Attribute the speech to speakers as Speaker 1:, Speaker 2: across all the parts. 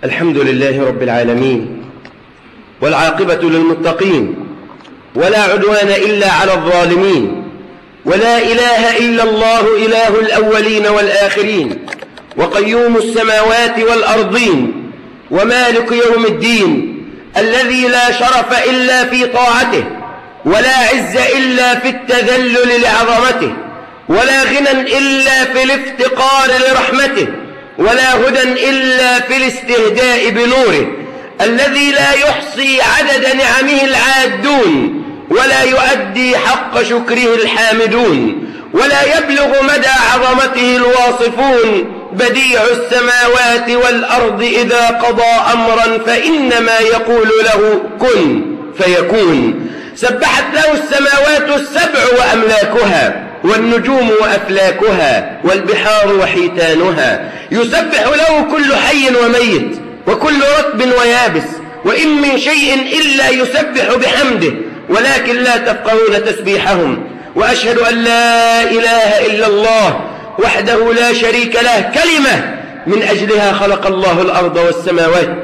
Speaker 1: الحمد لله رب العالمين والعاقبة للمتقين ولا عدوان إلا على الظالمين ولا إله إلا الله إله الأولين والآخرين وقيوم السماوات والأرضين ومالك يوم الدين الذي لا شرف إلا في طاعته ولا عز إلا في التذلل لعظمته ولا غنى إلا في الافتقار لرحمته ولا هدى إلا في الاستهداء بنوره الذي لا يحصي عدد نعمه العادون ولا يؤدي حق شكره الحامدون ولا يبلغ مدى عظمته الواصفون بديع السماوات والأرض إذا قضى أمرا فإنما يقول له كن فيكون سبحت له السماوات السبع وأملاكها والنجوم وأفلاكها والبحار وحيتانها يسبح له كل حي وميت وكل رطب ويابس وإن من شيء إلا يسبح بحمده ولكن لا تفقهون تسبيحهم وأشهد أن لا إله إلا الله وحده لا شريك له كلمة من أجلها خلق الله الأرض والسماوات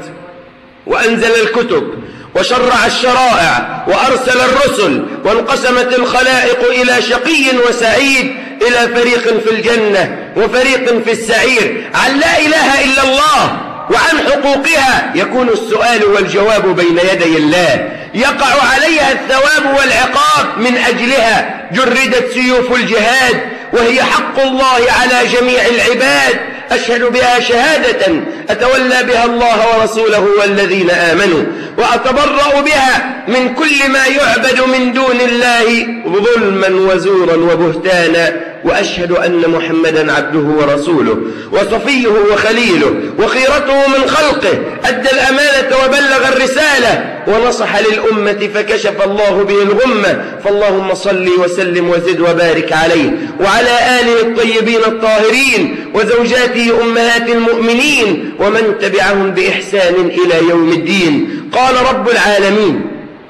Speaker 1: وأنزل الكتب وشرع الشرائع وأرسل الرسل وانقسمت الخلائق إلى شقي وسعيد إلى فريق في الجنة وفريق في السعير عن لا إله إلا الله وعن حقوقها يكون السؤال والجواب بين يدي الله يقع عليها الثواب والعقاب من أجلها جردت سيوف الجهاد وهي حق الله على جميع العباد أشهد بها شهادة أتولى بها الله ورسوله والذين آمنوا وأتبرأ بها من كل ما يعبد من دون الله ظلما وزورا وبهتانا وأشهد أن محمدا عبده ورسوله وصفيه وخليله وخيرته من خلقه أدى الأمانة وبلغ الرسالة ونصح للأمة فكشف الله به الغمة فاللهم صل وسلم وزد وبارك عليه وعلى آله الطيبين الطاهرين وزوجاته أمهات المؤمنين ومن تبعهم بإحسان إلى يوم الدين قال رب العالمين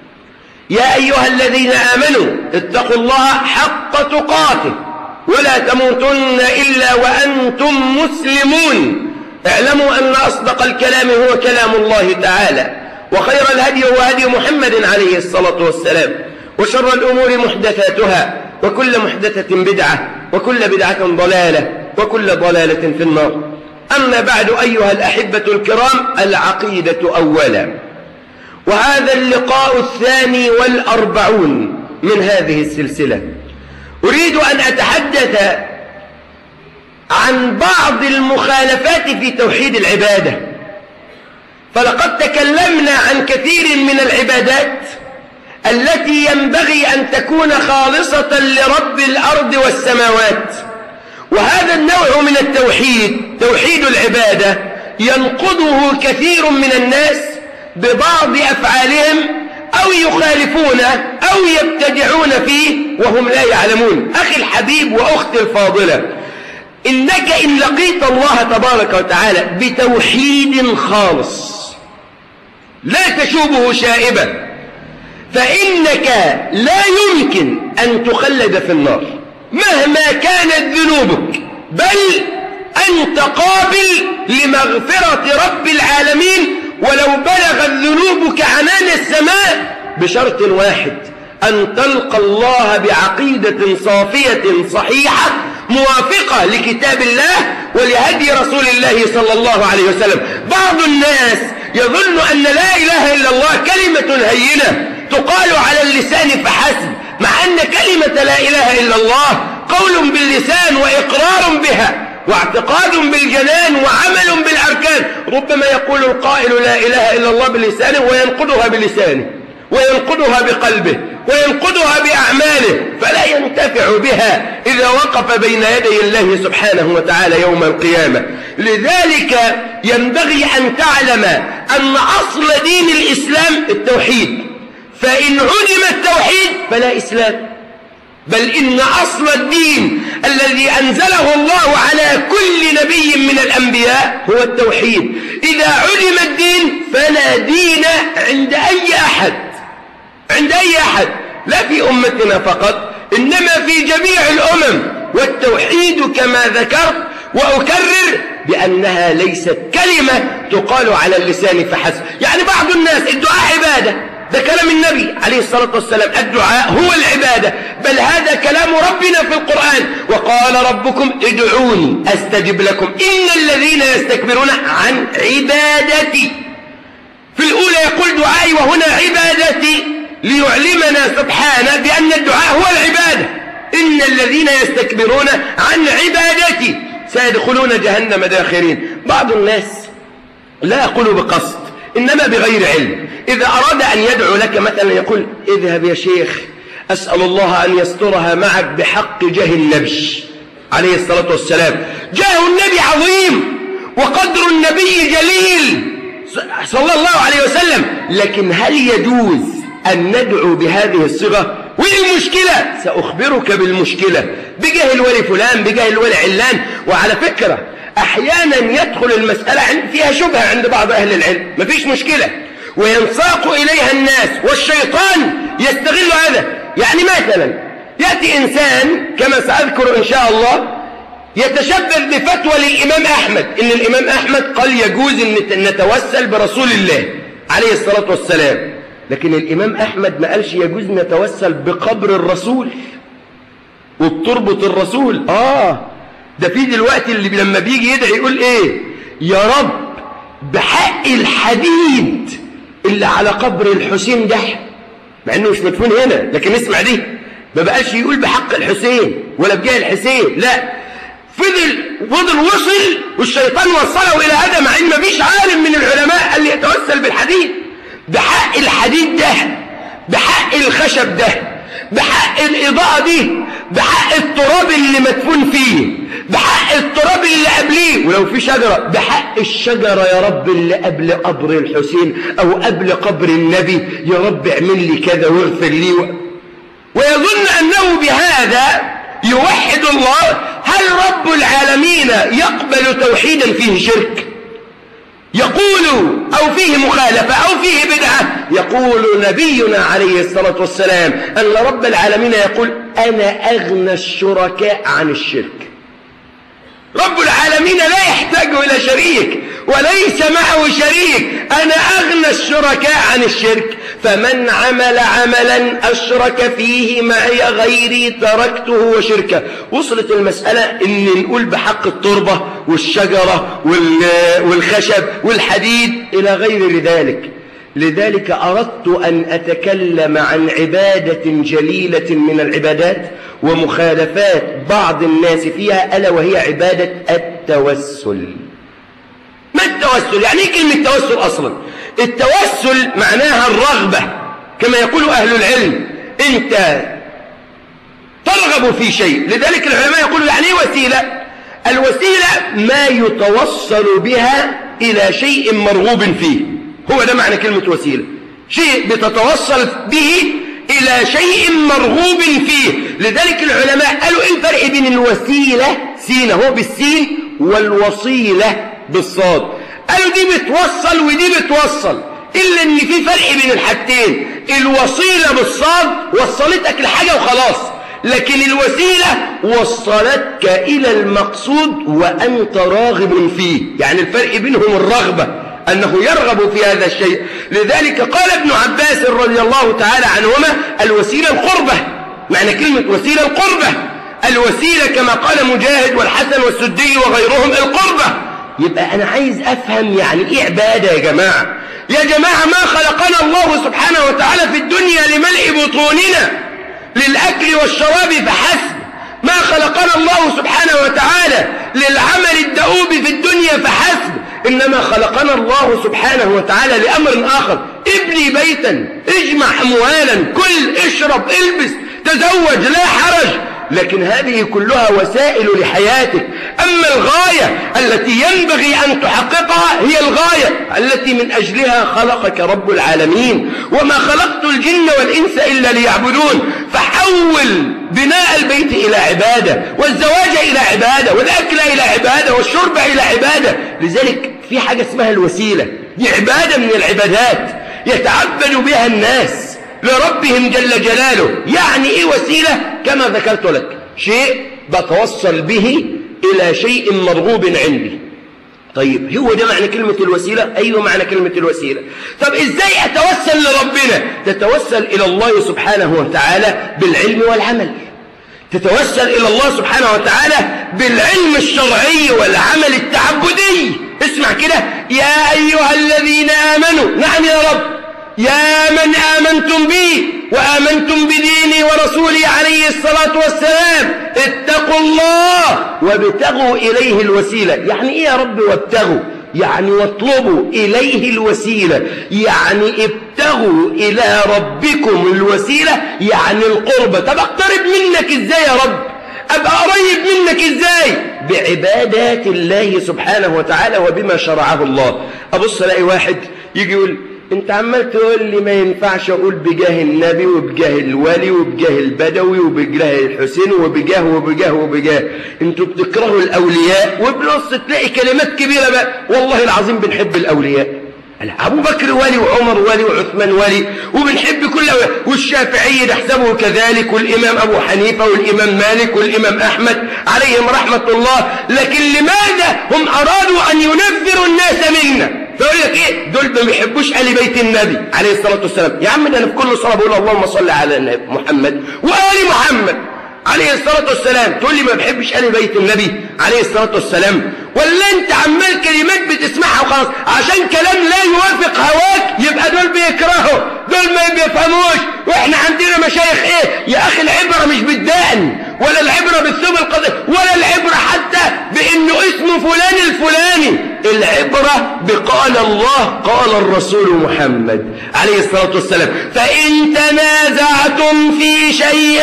Speaker 1: يا أيها الذين آمنوا اتقوا الله حق تقاته ولا تموتن إلا وأنتم مسلمون اعلموا أن أصدق الكلام هو كلام الله تعالى وخير الهدي هو هدي محمد عليه الصلاة والسلام وشر الأمور محدثاتها وكل محدثة بدعة وكل بدعة ضلالة وكل ضلالة في النار أما بعد أيها الأحبة الكرام العقيدة أولا وهذا اللقاء الثاني والأربعون من هذه السلسلة أريد أن أتحدث عن بعض المخالفات في توحيد العبادة فلقد تكلمنا عن كثير من العبادات التي ينبغي أن تكون خالصة لرب الأرض والسماوات وهذا النوع من التوحيد توحيد العبادة ينقضه كثير من الناس ببعض أفعالهم أو يخالفونه أو يبتدعون فيه وهم لا يعلمون أخي الحبيب وأختي الفاضلة إنك إن لقيت الله تبارك وتعالى بتوحيد خالص لا تشوبه شائبة فإنك لا يمكن أن تخلد في النار مهما كانت ذنوبك بل أنت قابل لمغفرة رب العالمين ولو بلغت ذنوبك عنان السماء بشرط واحد أن تلقى الله بعقيدة صافية صحيحة موافقة لكتاب الله ولهدي رسول الله صلى الله عليه وسلم بعض الناس يظن أن لا إله إلا الله كلمة هينة تقال على اللسان فحسب مع أن كلمة لا إله إلا الله قول باللسان وإقرار بها واعتقاد بالجنان وعمل بالأركان ربما يقول القائل لا إله إلا الله بلسانه وينقضها بلسانه وينقضها بقلبه وينقضها بأعماله فلا ينتفع بها إذا وقف بين يدي الله سبحانه وتعالى يوم القيامة لذلك ينبغي أن تعلم أن أصل دين الإسلام التوحيد فإن عدم التوحيد فلا إسلام بل إن أصل الدين الذي أنزله الله على كل نبي من الأنبياء هو التوحيد إذا علم الدين فلا دين عند أي أحد عند أي أحد لا في أمتنا فقط إنما في جميع الأمم والتوحيد كما ذكرت وأكرر بأنها ليست كلمة تقال على اللسان فحسب يعني بعض الناس الدعاء عبادة ده كلام النبي عليه الصلاة والسلام الدعاء هو العبادة بل هذا كلام ربنا في القرآن وقال ربكم ادعوني أستجب لكم إن الذين يستكبرون عن عبادتي في الأولى يقول دعائي وهنا عبادتي ليعلمنا سبحانه بأن الدعاء هو العبادة إن الذين يستكبرون عن عبادتي سيدخلون جهنم داخرين بعض الناس لا يقول بقصد إنما بغير علم إذا أراد أن يدعو لك مثلا يقول اذهب يا شيخ أسأل الله أن يسترها معك بحق جاه النبي عليه الصلاة والسلام جاه النبي عظيم وقدر النبي جليل صلى الله عليه وسلم لكن هل يجوز أن ندعو بهذه الصيغة وإيه المشكلة سأخبرك بالمشكلة بجاه الولي فلان بجاه الولي علان وعلى فكرة أحيانا يدخل المسألة فيها شبهة عند بعض أهل العلم مفيش مشكلة وينساق إليها الناس والشيطان يستغل هذا يعني مثلا يأتي إنسان كما سأذكر إن شاء الله يتشبث بفتوى للإمام أحمد إن الإمام أحمد قال يجوز أن نتوسل برسول الله عليه الصلاة والسلام لكن الإمام أحمد ما قالش يجوز نتوسل بقبر الرسول وبتربط الرسول آه ده في دلوقتي اللي لما بيجي يدعي يقول إيه يا رب بحق الحديد اللي على قبر الحسين ده مع انه مش مدفون هنا لكن اسمع دي ما بقاش يقول بحق الحسين ولا بجاه الحسين لا فضل فضل وصل والشيطان وصله الى هذا مع ان مفيش عالم من العلماء اللي يتوسل بالحديد بحق الحديد ده بحق الخشب ده بحق الإضاءة دي بحق التراب اللي مدفون فيه بحق التراب اللي قبليه ولو في شجرة بحق الشجرة يا رب اللي قبل قبر الحسين أو قبل قبر النبي يا رب اعمل لي كذا واغفر لي و... ويظن أنه بهذا يوحد الله هل رب العالمين يقبل توحيدا فيه شرك يقول أو فيه مخالفة أو فيه بدعة يقول نبينا عليه الصلاة والسلام أن رب العالمين يقول أنا أغنى الشركاء عن الشرك رب العالمين لا يحتاج إلى شريك وليس معه شريك أنا أغنى الشركاء عن الشرك فمن عمل عملا أشرك فيه معي غيري تركته وشركه وصلت المسألة إن نقول بحق التربة والشجرة والخشب والحديد إلى غير ذلك لذلك أردت أن أتكلم عن عبادة جليلة من العبادات ومخالفات بعض الناس فيها ألا وهي عبادة التوسل ما التوسل؟ يعني ايه كلمة توسل أصلا؟ التوسل معناها الرغبة كما يقول أهل العلم أنت ترغب في شيء لذلك العلماء يقولوا يعني ايه وسيلة؟ الوسيلة ما يتوصل بها إلى شيء مرغوب فيه هو ده معنى كلمة وسيلة شيء بتتوصل به إلى شيء مرغوب فيه لذلك العلماء قالوا إيه الفرق بين الوسيلة سين هو بالسين والوصيلة بالصاد قالوا دي بتوصل ودي بتوصل إلا إن في فرق بين الحاجتين الوصيلة بالصاد وصلتك لحاجة وخلاص لكن الوسيلة وصلتك إلى المقصود وأنت راغب فيه يعني الفرق بينهم الرغبة أنه يرغب في هذا الشيء لذلك قال ابن عباس رضي الله تعالى عنهما الوسيلة القربة معنى كلمة وسيلة القربة الوسيلة كما قال مجاهد والحسن والسدي وغيرهم القربة يبقى أنا عايز أفهم يعني إيه عبادة يا جماعة يا جماعة ما خلقنا الله سبحانه وتعالى في الدنيا لملء بطوننا للأكل والشراب فحسب ما خلقنا الله سبحانه وتعالى للعمل الدؤوب في الدنيا فحسب إنما خلقنا الله سبحانه وتعالى لأمر آخر ابني بيتا اجمع أموالا كل اشرب البس تزوج لا حرج لكن هذه كلها وسائل لحياتك أما الغاية التي ينبغي أن تحققها هي الغاية التي من أجلها خلقك رب العالمين وما خلقت الجن والإنس إلا ليعبدون فحول بناء البيت إلى عبادة والزواج إلى عبادة والأكل إلى عبادة والشرب إلى عبادة لذلك في حاجة اسمها الوسيلة دي عبادة من العبادات يتعبد بها الناس لربهم جل جلاله يعني ايه وسيلة كما ذكرت لك شيء بتوصل به الى شيء مرغوب عندي طيب هو ده معنى كلمة الوسيلة أيوة معنى كلمة الوسيلة طب إزاي أتوسل لربنا تتوسل إلى الله سبحانه وتعالى بالعلم والعمل تتوسل إلى الله سبحانه وتعالى بالعلم الشرعي والعمل التعبدي اسمع كده يا أيها الذين آمنوا نعم يا رب يا من آمنتم بي وآمنتم بديني ورسولي عليه الصلاة والسلام اتقوا الله وابتغوا إليه الوسيلة يعني إيه يا رب وابتغوا يعني واطلبوا إليه الوسيلة يعني ابتغوا إلى ربكم الوسيلة يعني القربة طب اقترب منك ازاي يا رب أبقى قريب منك ازاي بعبادات الله سبحانه وتعالى وبما شرعه الله أبص ألاقي واحد يجي يقول انت عمال تقول لي ما ينفعش اقول بجاه النبي وبجاه الولي وبجاه البدوي وبجاه الحسين وبجاه وبجاه وبجاه انتوا بتكرهوا الاولياء وبنص تلاقي كلمات كبيره بقى والله العظيم بنحب الاولياء ابو بكر ولي وعمر ولي وعثمان ولي وبنحب كل والشافعي نحسبه كذلك والامام ابو حنيفه والامام مالك والامام احمد عليهم رحمه الله لكن لماذا هم ارادوا ان ينفروا الناس منا فيقول لك ايه دول ما بيحبوش ال بيت النبي عليه الصلاه والسلام يا عم ده انا في كل صلاه بقول اللهم صل على محمد وال محمد عليه الصلاه والسلام تقول لي ما بحبش ال بيت النبي عليه الصلاه والسلام ولا انت عمال كلمات بتسمعها وخلاص عشان كلام لا يوافق هواك يبقى دول بيكرهوا دول ما بيفهموش واحنا عندنا مشايخ ايه يا اخي العبره مش بالدقن ولا العبره بالثوب القضي ولا العبره حتى بانه اسمه فلان الفلاني العبره بقال الله قال الرسول محمد عليه الصلاه والسلام فان تنازعتم في شيء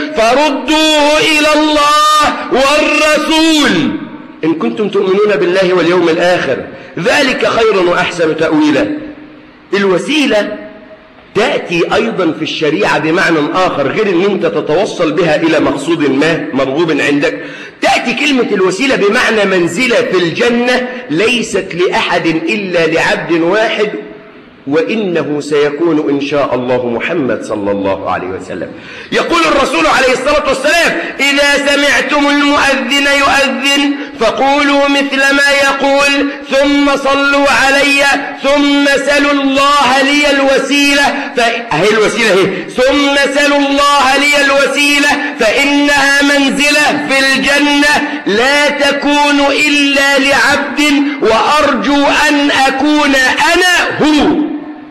Speaker 1: فردوه الى الله والرسول إن كنتم تؤمنون بالله واليوم الآخر ذلك خير وأحسن تأويلا الوسيلة تأتي أيضا في الشريعة بمعنى آخر غير أن أنت تتوصل بها إلى مقصود ما مرغوب عندك تأتي كلمة الوسيلة بمعنى منزلة في الجنة ليست لأحد إلا لعبد واحد وإنه سيكون إن شاء الله محمد صلى الله عليه وسلم يقول الرسول عليه الصلاة والسلام إذا سمعتم المؤذن يؤذن فقولوا مثل ما يقول ثم صلوا علي ثم سلوا الله لي الوسيلة فهي الوسيلة هي ثم سلوا الله لي الوسيلة فإنها منزلة في الجنة لا تكون إلا لعبد وأرجو أن أكون أنا هو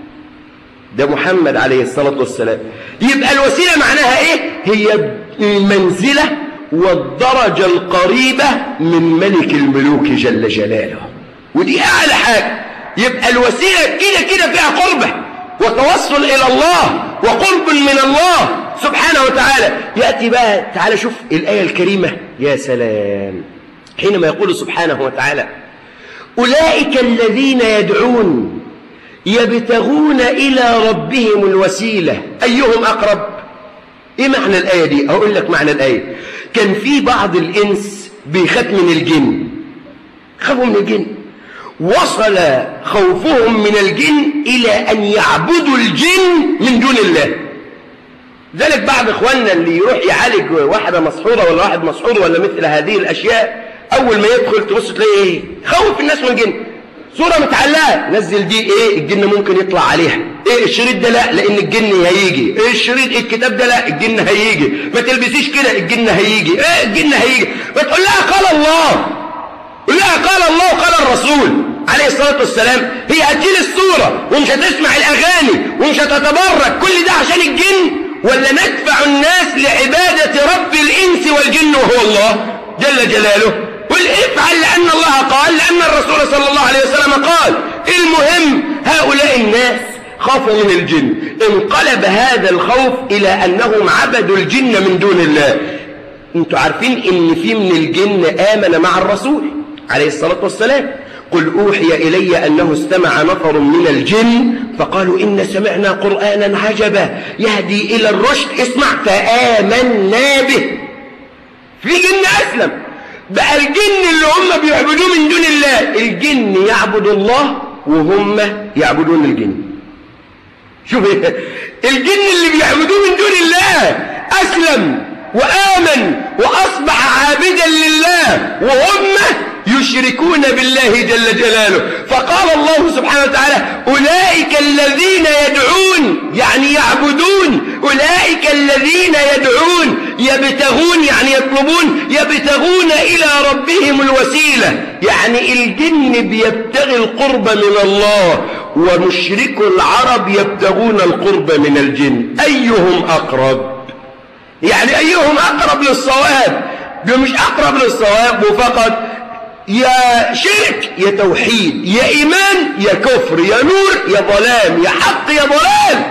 Speaker 1: ده محمد عليه الصلاة والسلام يبقى الوسيلة معناها ايه هي المنزلة والدرجة القريبة من ملك الملوك جل جلاله ودي أعلى حاجة يبقى الوسيلة كده كده فيها قربة وتوصل إلى الله وقرب من الله سبحانه وتعالى يأتي بقى تعالى شوف الآية الكريمة يا سلام حينما يقول سبحانه وتعالى أولئك الذين يدعون يبتغون إلى ربهم الوسيلة أيهم أقرب إيه معنى الآية دي أقول لك معنى الآية كان في بعض الإنس بيخاف من الجن خافوا من الجن وصل خوفهم من الجن إلى أن يعبدوا الجن من دون الله ذلك بعض إخواننا اللي يروح يعالج واحدة مسحورة ولا واحد مسحور ولا مثل هذه الأشياء أول ما يدخل تبص تلاقي إيه خوف الناس من الجن صورة متعلقة نزل دي ايه الجن ممكن يطلع عليها ايه الشريط ده لا لان الجن هيجي ايه الشريط الكتاب ده لا الجن هيجي ما تلبسيش كده الجن هيجي ايه الجن هيجي ما تقول لها قال الله قول لها قال الله وقال الرسول عليه الصلاة والسلام هي هتشيل الصورة ومش هتسمع الأغاني ومش هتتبرك كل ده عشان الجن ولا ندفع الناس لعبادة رب الإنس والجن وهو الله جل جلاله قل افعل لأن الله قال لأن الرسول صلى الله عليه وسلم قال المهم هؤلاء الناس خافوا من الجن انقلب هذا الخوف إلى أنهم عبدوا الجن من دون الله انتوا عارفين ان في من الجن آمن مع الرسول عليه الصلاة والسلام قل أوحي إلي أنه استمع نفر من الجن فقالوا إن سمعنا قرآنا عجبا يهدي إلى الرشد اسمع فآمنا به في جن أسلم بقى الجن اللي هم بيعبدوه من دون الله الجن يعبد الله وهم يعبدون الجن شوف الجن اللي بيعبدوه من دون الله أسلم وآمن وأصبح عابدا لله وهم يشركون بالله جل جلاله فقال الله سبحانه وتعالى أولئك الذين يدعون يعني يعبدون أولئك الذين يدعون يبتغون يعني يطلبون يبتغون إلى ربهم الوسيلة يعني الجن بيبتغي القرب من الله ومشرك العرب يبتغون القرب من الجن أيهم أقرب يعني أيهم أقرب للصواب مش أقرب للصواب فقط يا شرك يا توحيد يا إيمان يا كفر يا نور يا ظلام يا حق يا ضلال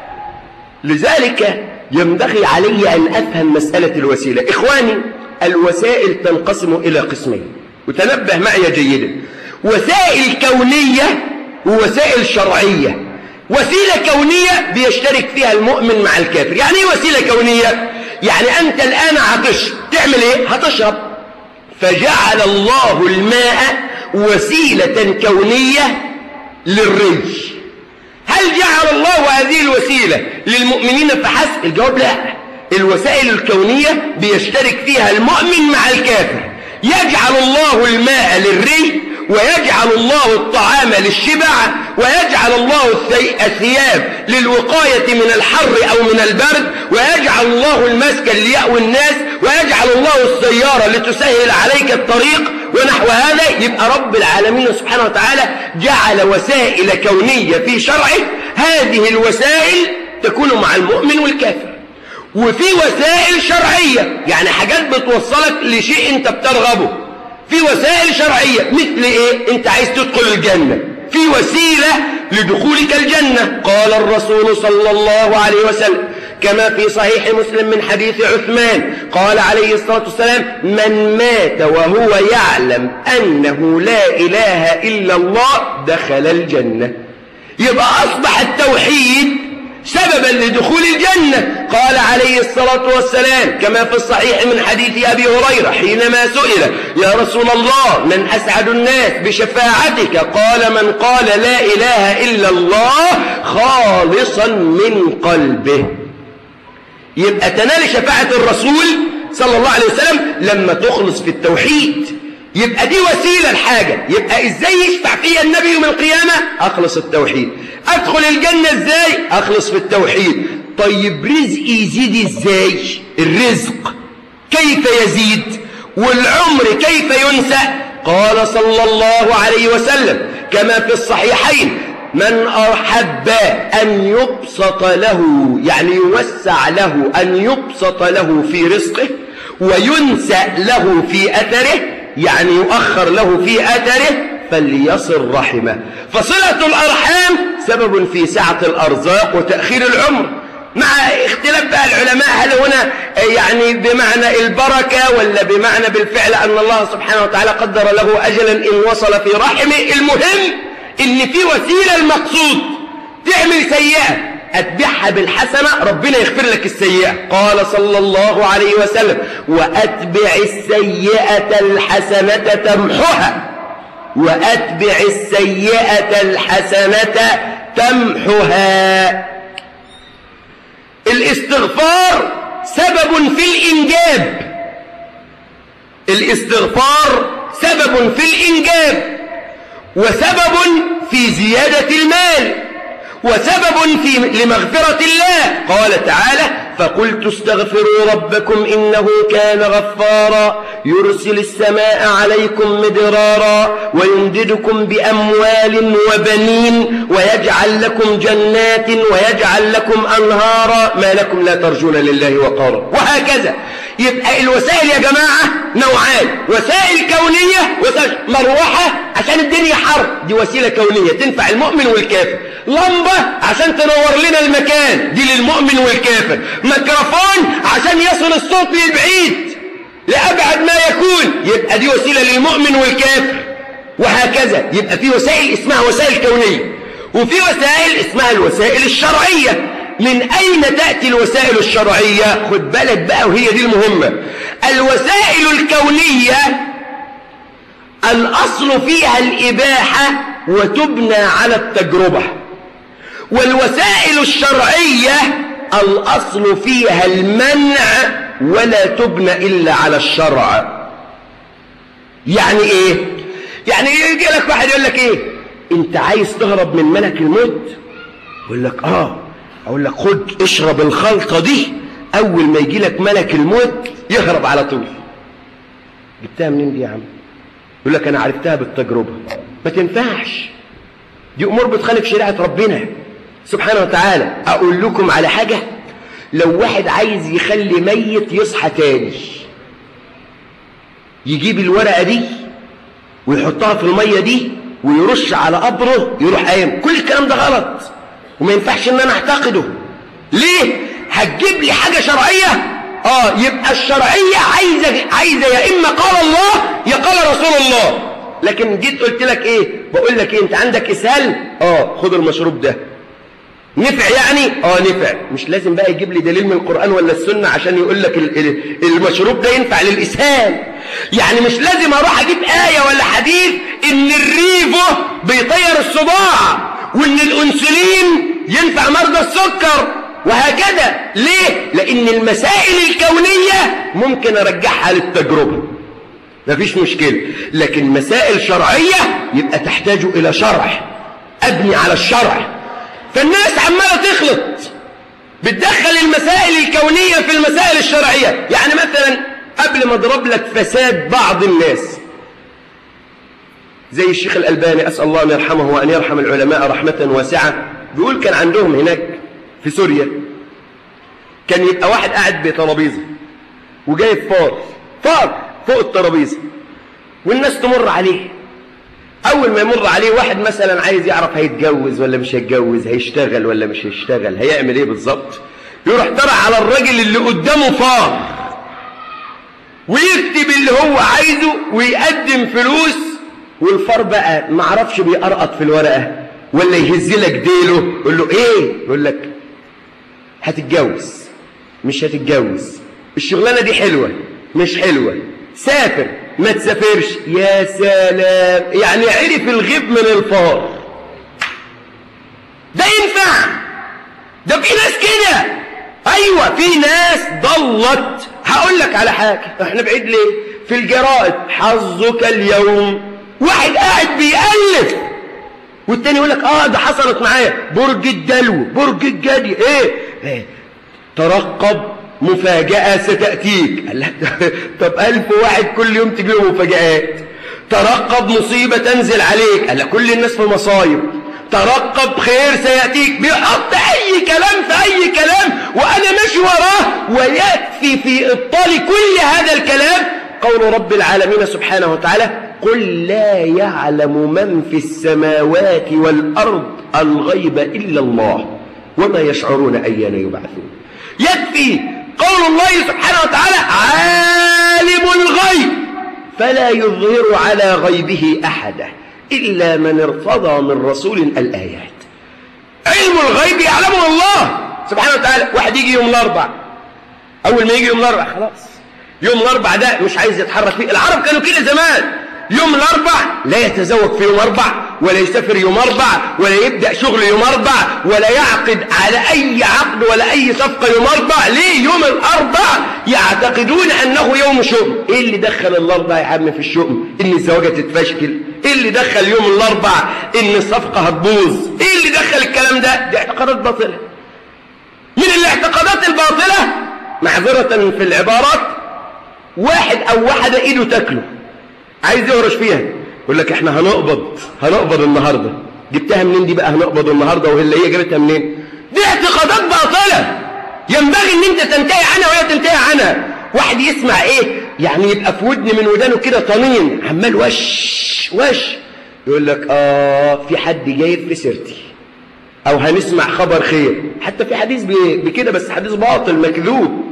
Speaker 1: لذلك ينبغي علي أن أفهم مسألة الوسيلة إخواني الوسائل تنقسم إلى قسمين وتنبه معي جيدا وسائل كونية ووسائل شرعية وسيلة كونية بيشترك فيها المؤمن مع الكافر يعني ايه وسيلة كونية يعني أنت الآن عطش تعمل ايه هتشرب فجعل الله الماء وسيلة كونية للري هل جعل الله هذه الوسيلة للمؤمنين فحسب الجواب لا الوسائل الكونية بيشترك فيها المؤمن مع الكافر يجعل الله الماء للري ويجعل الله الطعام للشبع ويجعل الله الثياب للوقاية من الحر أو من البرد ويجعل الله المسكن ليأوي الناس ويجعل الله السيارة لتسهل عليك الطريق ونحو هذا يبقى رب العالمين سبحانه وتعالى جعل وسائل كونية في شرعه هذه الوسائل تكون مع المؤمن والكافر وفي وسائل شرعية يعني حاجات بتوصلك لشيء انت بترغبه في وسائل شرعية مثل ايه انت عايز تدخل الجنة في وسيلة لدخولك الجنة قال الرسول صلى الله عليه وسلم كما في صحيح مسلم من حديث عثمان قال عليه الصلاة والسلام من مات وهو يعلم أنه لا إله إلا الله دخل الجنة يبقى أصبح التوحيد سببا لدخول الجنة قال عليه الصلاة والسلام كما في الصحيح من حديث أبي هريرة حينما سئل يا رسول الله من أسعد الناس بشفاعتك قال من قال لا إله إلا الله خالصا من قلبه يبقى تنال شفاعة الرسول صلى الله عليه وسلم لما تخلص في التوحيد يبقى دي وسيلة لحاجة يبقى ازاي يشفع فيها النبي يوم القيامة اخلص التوحيد ادخل الجنة ازاي اخلص في التوحيد طيب رزقي يزيد ازاي الرزق كيف يزيد والعمر كيف ينسى قال صلى الله عليه وسلم كما في الصحيحين من أحب أن يبسط له يعني يوسع له أن يبسط له في رزقه وينسى له في أثره يعني يؤخر له في أثره فليصل رحمه فصلة الأرحام سبب في سعة الأرزاق وتأخير العمر مع اختلاف بقى العلماء هل هنا يعني بمعنى البركة ولا بمعنى بالفعل أن الله سبحانه وتعالى قدر له أجلا إن وصل في رحمه المهم إن في وسيلة المقصود تعمل سيئة أتبعها بالحسنة ربنا يغفر لك السيئة قال صلى الله عليه وسلم وأتبع السيئة الحسنة تمحها وأتبع السيئة الحسنة تمحها الاستغفار سبب في الإنجاب الاستغفار سبب في الإنجاب وسبب في زيادة المال وسبب في لمغفرة الله قال تعالى فقلت استغفروا ربكم إنه كان غفارا يرسل السماء عليكم مدرارا ويمددكم بأموال وبنين ويجعل لكم جنات ويجعل لكم أنهارا ما لكم لا ترجون لله وقارا وهكذا يبقى الوسائل يا جماعة نوعان وسائل كونية وسائل مروحة عشان الدنيا حر دي وسيلة كونية تنفع المؤمن والكافر لمبة عشان تنور لنا المكان دي للمؤمن والكافر ميكروفون عشان يصل الصوت للبعيد لأبعد ما يكون يبقى دي وسيلة للمؤمن والكافر وهكذا يبقى في وسائل اسمها وسائل كونية وفي وسائل اسمها الوسائل الشرعية من أين تأتي الوسائل الشرعية خد بالك بقى وهي دي المهمة الوسائل الكونية الأصل فيها الإباحة وتبنى على التجربة والوسائل الشرعية الأصل فيها المنع ولا تبنى إلا على الشرع يعني إيه يعني يجي لك واحد يقول لك ايه انت عايز تهرب من ملك الموت يقول لك اه اقول لك خد اشرب الخلطة دي اول ما يجي لك ملك الموت يهرب على طول جبتها منين دي يا عم يقول لك انا عرفتها بالتجربة ما تنفعش دي امور بتخالف شريعة ربنا سبحانه وتعالى اقول لكم على حاجة لو واحد عايز يخلي ميت يصحى تاني يجيب الورقة دي ويحطها في المية دي ويرش على قبره يروح قايم كل الكلام ده غلط وما ينفعش ان انا اعتقده ليه هتجيب لي حاجة شرعية اه يبقى الشرعية عايزة عايزة يا اما قال الله يا قال رسول الله لكن جيت قلت لك ايه بقول لك ايه انت عندك اسهال اه خد المشروب ده نفع يعني اه نفع مش لازم بقى يجيب لي دليل من القرآن ولا السنة عشان يقول لك المشروب ده ينفع للإسهال يعني مش لازم اروح اجيب آية ولا حديث ان الريفو بيطير الصداع وان الانسولين ينفع مرضى السكر وهكذا ليه لان المسائل الكونية ممكن ارجعها للتجربة مفيش مشكلة لكن مسائل شرعية يبقى تحتاج الى شرع ابني على الشرع فالناس عمالة تخلط بتدخل المسائل الكونية في المسائل الشرعية يعني مثلا قبل ما اضرب لك فساد بعض الناس زي الشيخ الألباني أسأل الله أن يرحمه وأن يرحم العلماء رحمة واسعة بيقول كان عندهم هناك في سوريا كان يبقى واحد قاعد بترابيزة وجايب فار فار فوق الترابيزة والناس تمر عليه أول ما يمر عليه واحد مثلا عايز يعرف هيتجوز ولا مش هيتجوز هيشتغل ولا مش هيشتغل هيعمل ايه بالظبط يروح طلع على الراجل اللي قدامه فار ويكتب اللي هو عايزه ويقدم فلوس والفار بقى ما عرفش بيقرقط في الورقة ولا يهز لك ديله يقول له ايه يقول لك هتتجوز مش هتتجوز الشغلانة دي حلوة مش حلوة سافر ما تسافرش يا سلام يعني عرف الغيب من الفار ده ينفع ده في ناس كده ايوه في ناس ضلت هقول لك على حاجه احنا بعيد ليه في الجرائد حظك اليوم واحد قاعد بيألف والتاني يقول لك اه ده حصلت معايا برج الدلو برج الجدي ايه, إيه؟ ترقب مفاجأة ستأتيك قال لك طب ألف واحد كل يوم تجي له مفاجآت ترقب مصيبة تنزل عليك قال لك كل الناس في مصايب ترقب خير سيأتيك بيحط أي كلام في أي كلام وأنا ماشي وراه ويكفي في إبطال كل هذا الكلام قول رب العالمين سبحانه وتعالى قل لا يعلم من في السماوات والأرض الغيب إلا الله وما يشعرون أيان يبعثون يكفي قول الله سبحانه وتعالى عالم الغيب فلا يظهر على غيبه أحدا إلا من ارتضى من رسول الآيات علم الغيب يعلمه الله سبحانه وتعالى واحد يجي يوم الأربع أول ما يجي يوم الأربع خلاص يوم الأربع ده مش عايز يتحرك فيه العرب كانوا كده زمان يوم الأربع لا يتزوج في يوم أربع ولا يسافر يوم أربع ولا يبدأ شغل يوم أربع ولا يعقد على أي عقد ولا أي صفقة يوم أربع ليه يوم الأربع يعتقدون أنه يوم شؤم إيه اللي دخل الأربع يا عم في الشؤم إن الزواجة تتفشكل إيه اللي دخل يوم الأربع إن الصفقة هتبوظ إيه اللي دخل الكلام ده دي اعتقادات باطلة من الاعتقادات الباطلة معذرة في العبارات واحد أو واحدة إيده تاكله عايز يهرش فيها يقول لك احنا هنقبض هنقبض النهاردة جبتها منين دي بقى هنقبض النهاردة وهي اللي هي جابتها منين دي اعتقادات باطلة ينبغي ان انت تنتهي عنها وهي تنتهي عنها واحد يسمع ايه يعني يبقى في ودن من ودانه كده طنين عمال وش وش يقول لك اه في حد جايب في سيرتي او هنسمع خبر خير حتى في حديث بكده بس حديث باطل مكذوب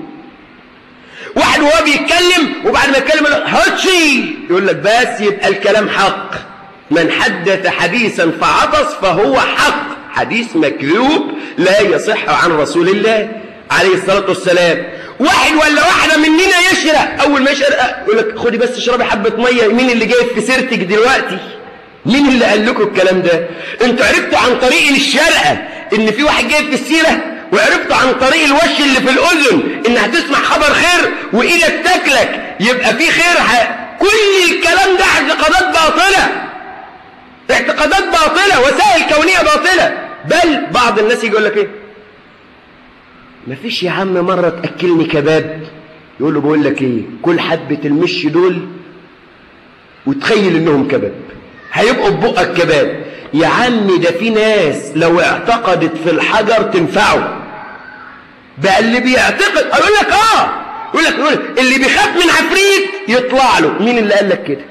Speaker 1: واحد وهو بيتكلم وبعد ما يتكلم هاتشي يقول لك بس يبقى الكلام حق من حدث حديثا فعطس فهو حق حديث مكذوب لا يصح عن رسول الله عليه الصلاة والسلام واحد ولا واحدة مننا يشرق أول ما يشرق يقول لك خدي بس اشربي حبة مية مين اللي جايب في سيرتك دلوقتي مين اللي قال لكم الكلام ده انتوا عرفتوا عن طريق الشرقة ان في واحد جايب في السيرة وعرفتوا عن طريق الوش اللي في الأذن إنها تسمع خبر خير وإيدك تاكلك يبقى في خير ح... كل الكلام ده اعتقادات باطلة اعتقادات باطلة وسائل كونية باطلة بل بعض الناس يقول لك ايه مفيش يا عم مرة تأكلني كباب يقول له بقول لك ايه كل حبة المش دول وتخيل انهم كباب هيبقوا ببقك كباب يا عم ده في ناس لو اعتقدت في الحجر تنفعه بقى اللي بيعتقد اقول لك اه يقول لك يقول لك اللي بيخاف من عفريت يطلع له مين اللي قال لك كده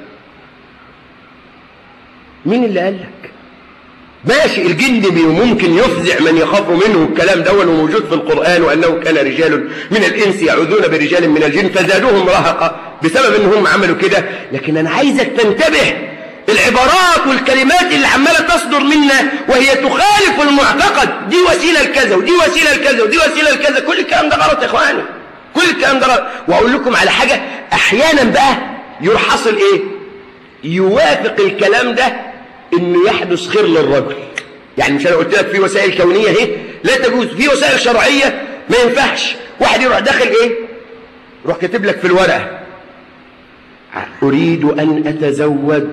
Speaker 1: مين اللي قال لك ماشي الجن ممكن يفزع من يخاف منه الكلام ده وموجود في القرآن وأنه كان رجال من الإنس يعوذون برجال من الجن فزادوهم رهقا بسبب أنهم عملوا كده لكن أنا عايزك تنتبه العبارات والكلمات اللي عمالة تصدر منا وهي تخالف المعتقد دي وسيلة لكذا ودي وسيلة لكذا ودي وسيلة لكذا كل الكلام ده غلط يا إخواني كل الكلام ده غلط وأقول لكم على حاجة أحيانا بقى يروح حاصل إيه يوافق الكلام ده انه يحدث خير للرجل يعني مش انا قلت لك في وسائل كونيه اهي لا تجوز في وسائل شرعيه ما ينفعش واحد يروح داخل ايه يروح كاتب لك في الورقه اريد ان اتزوج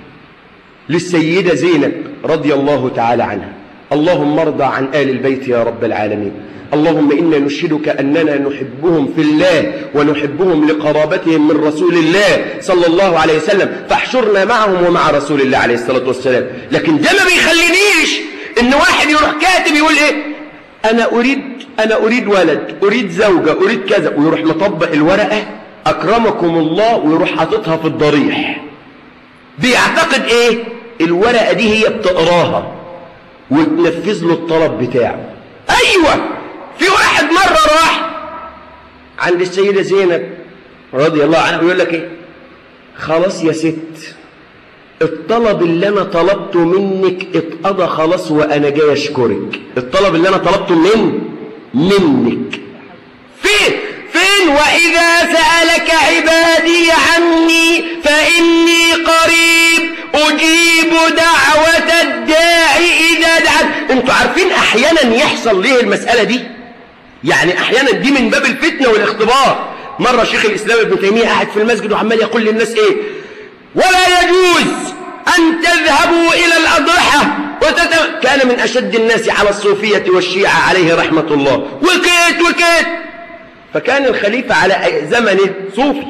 Speaker 1: للسيده زينب رضي الله تعالى عنها اللهم ارضى عن ال البيت يا رب العالمين اللهم إنا نشهدك أننا نحبهم في الله ونحبهم لقرابتهم من رسول الله صلى الله عليه وسلم فاحشرنا معهم ومع رسول الله عليه الصلاة والسلام لكن ده ما بيخلينيش إن واحد يروح كاتب يقول إيه أنا أريد أنا أريد ولد أريد زوجة أريد كذا ويروح مطبق الورقة أكرمكم الله ويروح حاططها في الضريح بيعتقد إيه الورقة دي هي بتقراها وتنفذ له الطلب بتاعه أيوة في واحد مرة راح عند السيدة زينب رضي الله عنها ويقول لك ايه خلاص يا ست الطلب اللي انا طلبته منك اتقضى خلاص وانا جاي اشكرك الطلب اللي انا طلبته من منك فين فين واذا سالك عبادي عني فاني قريب اجيب دعوه الداعي اذا دعت انتوا عارفين احيانا يحصل ليه المساله دي يعني احيانا دي من باب الفتنه والاختبار مره شيخ الاسلام ابن تيميه قاعد في المسجد وعمال يقول للناس ايه ولا يجوز ان تذهبوا الى الاضرحه وتت... كان من اشد الناس على الصوفيه والشيعه عليه رحمه الله وكيت وكيت فكان الخليفه على زمنه صوفي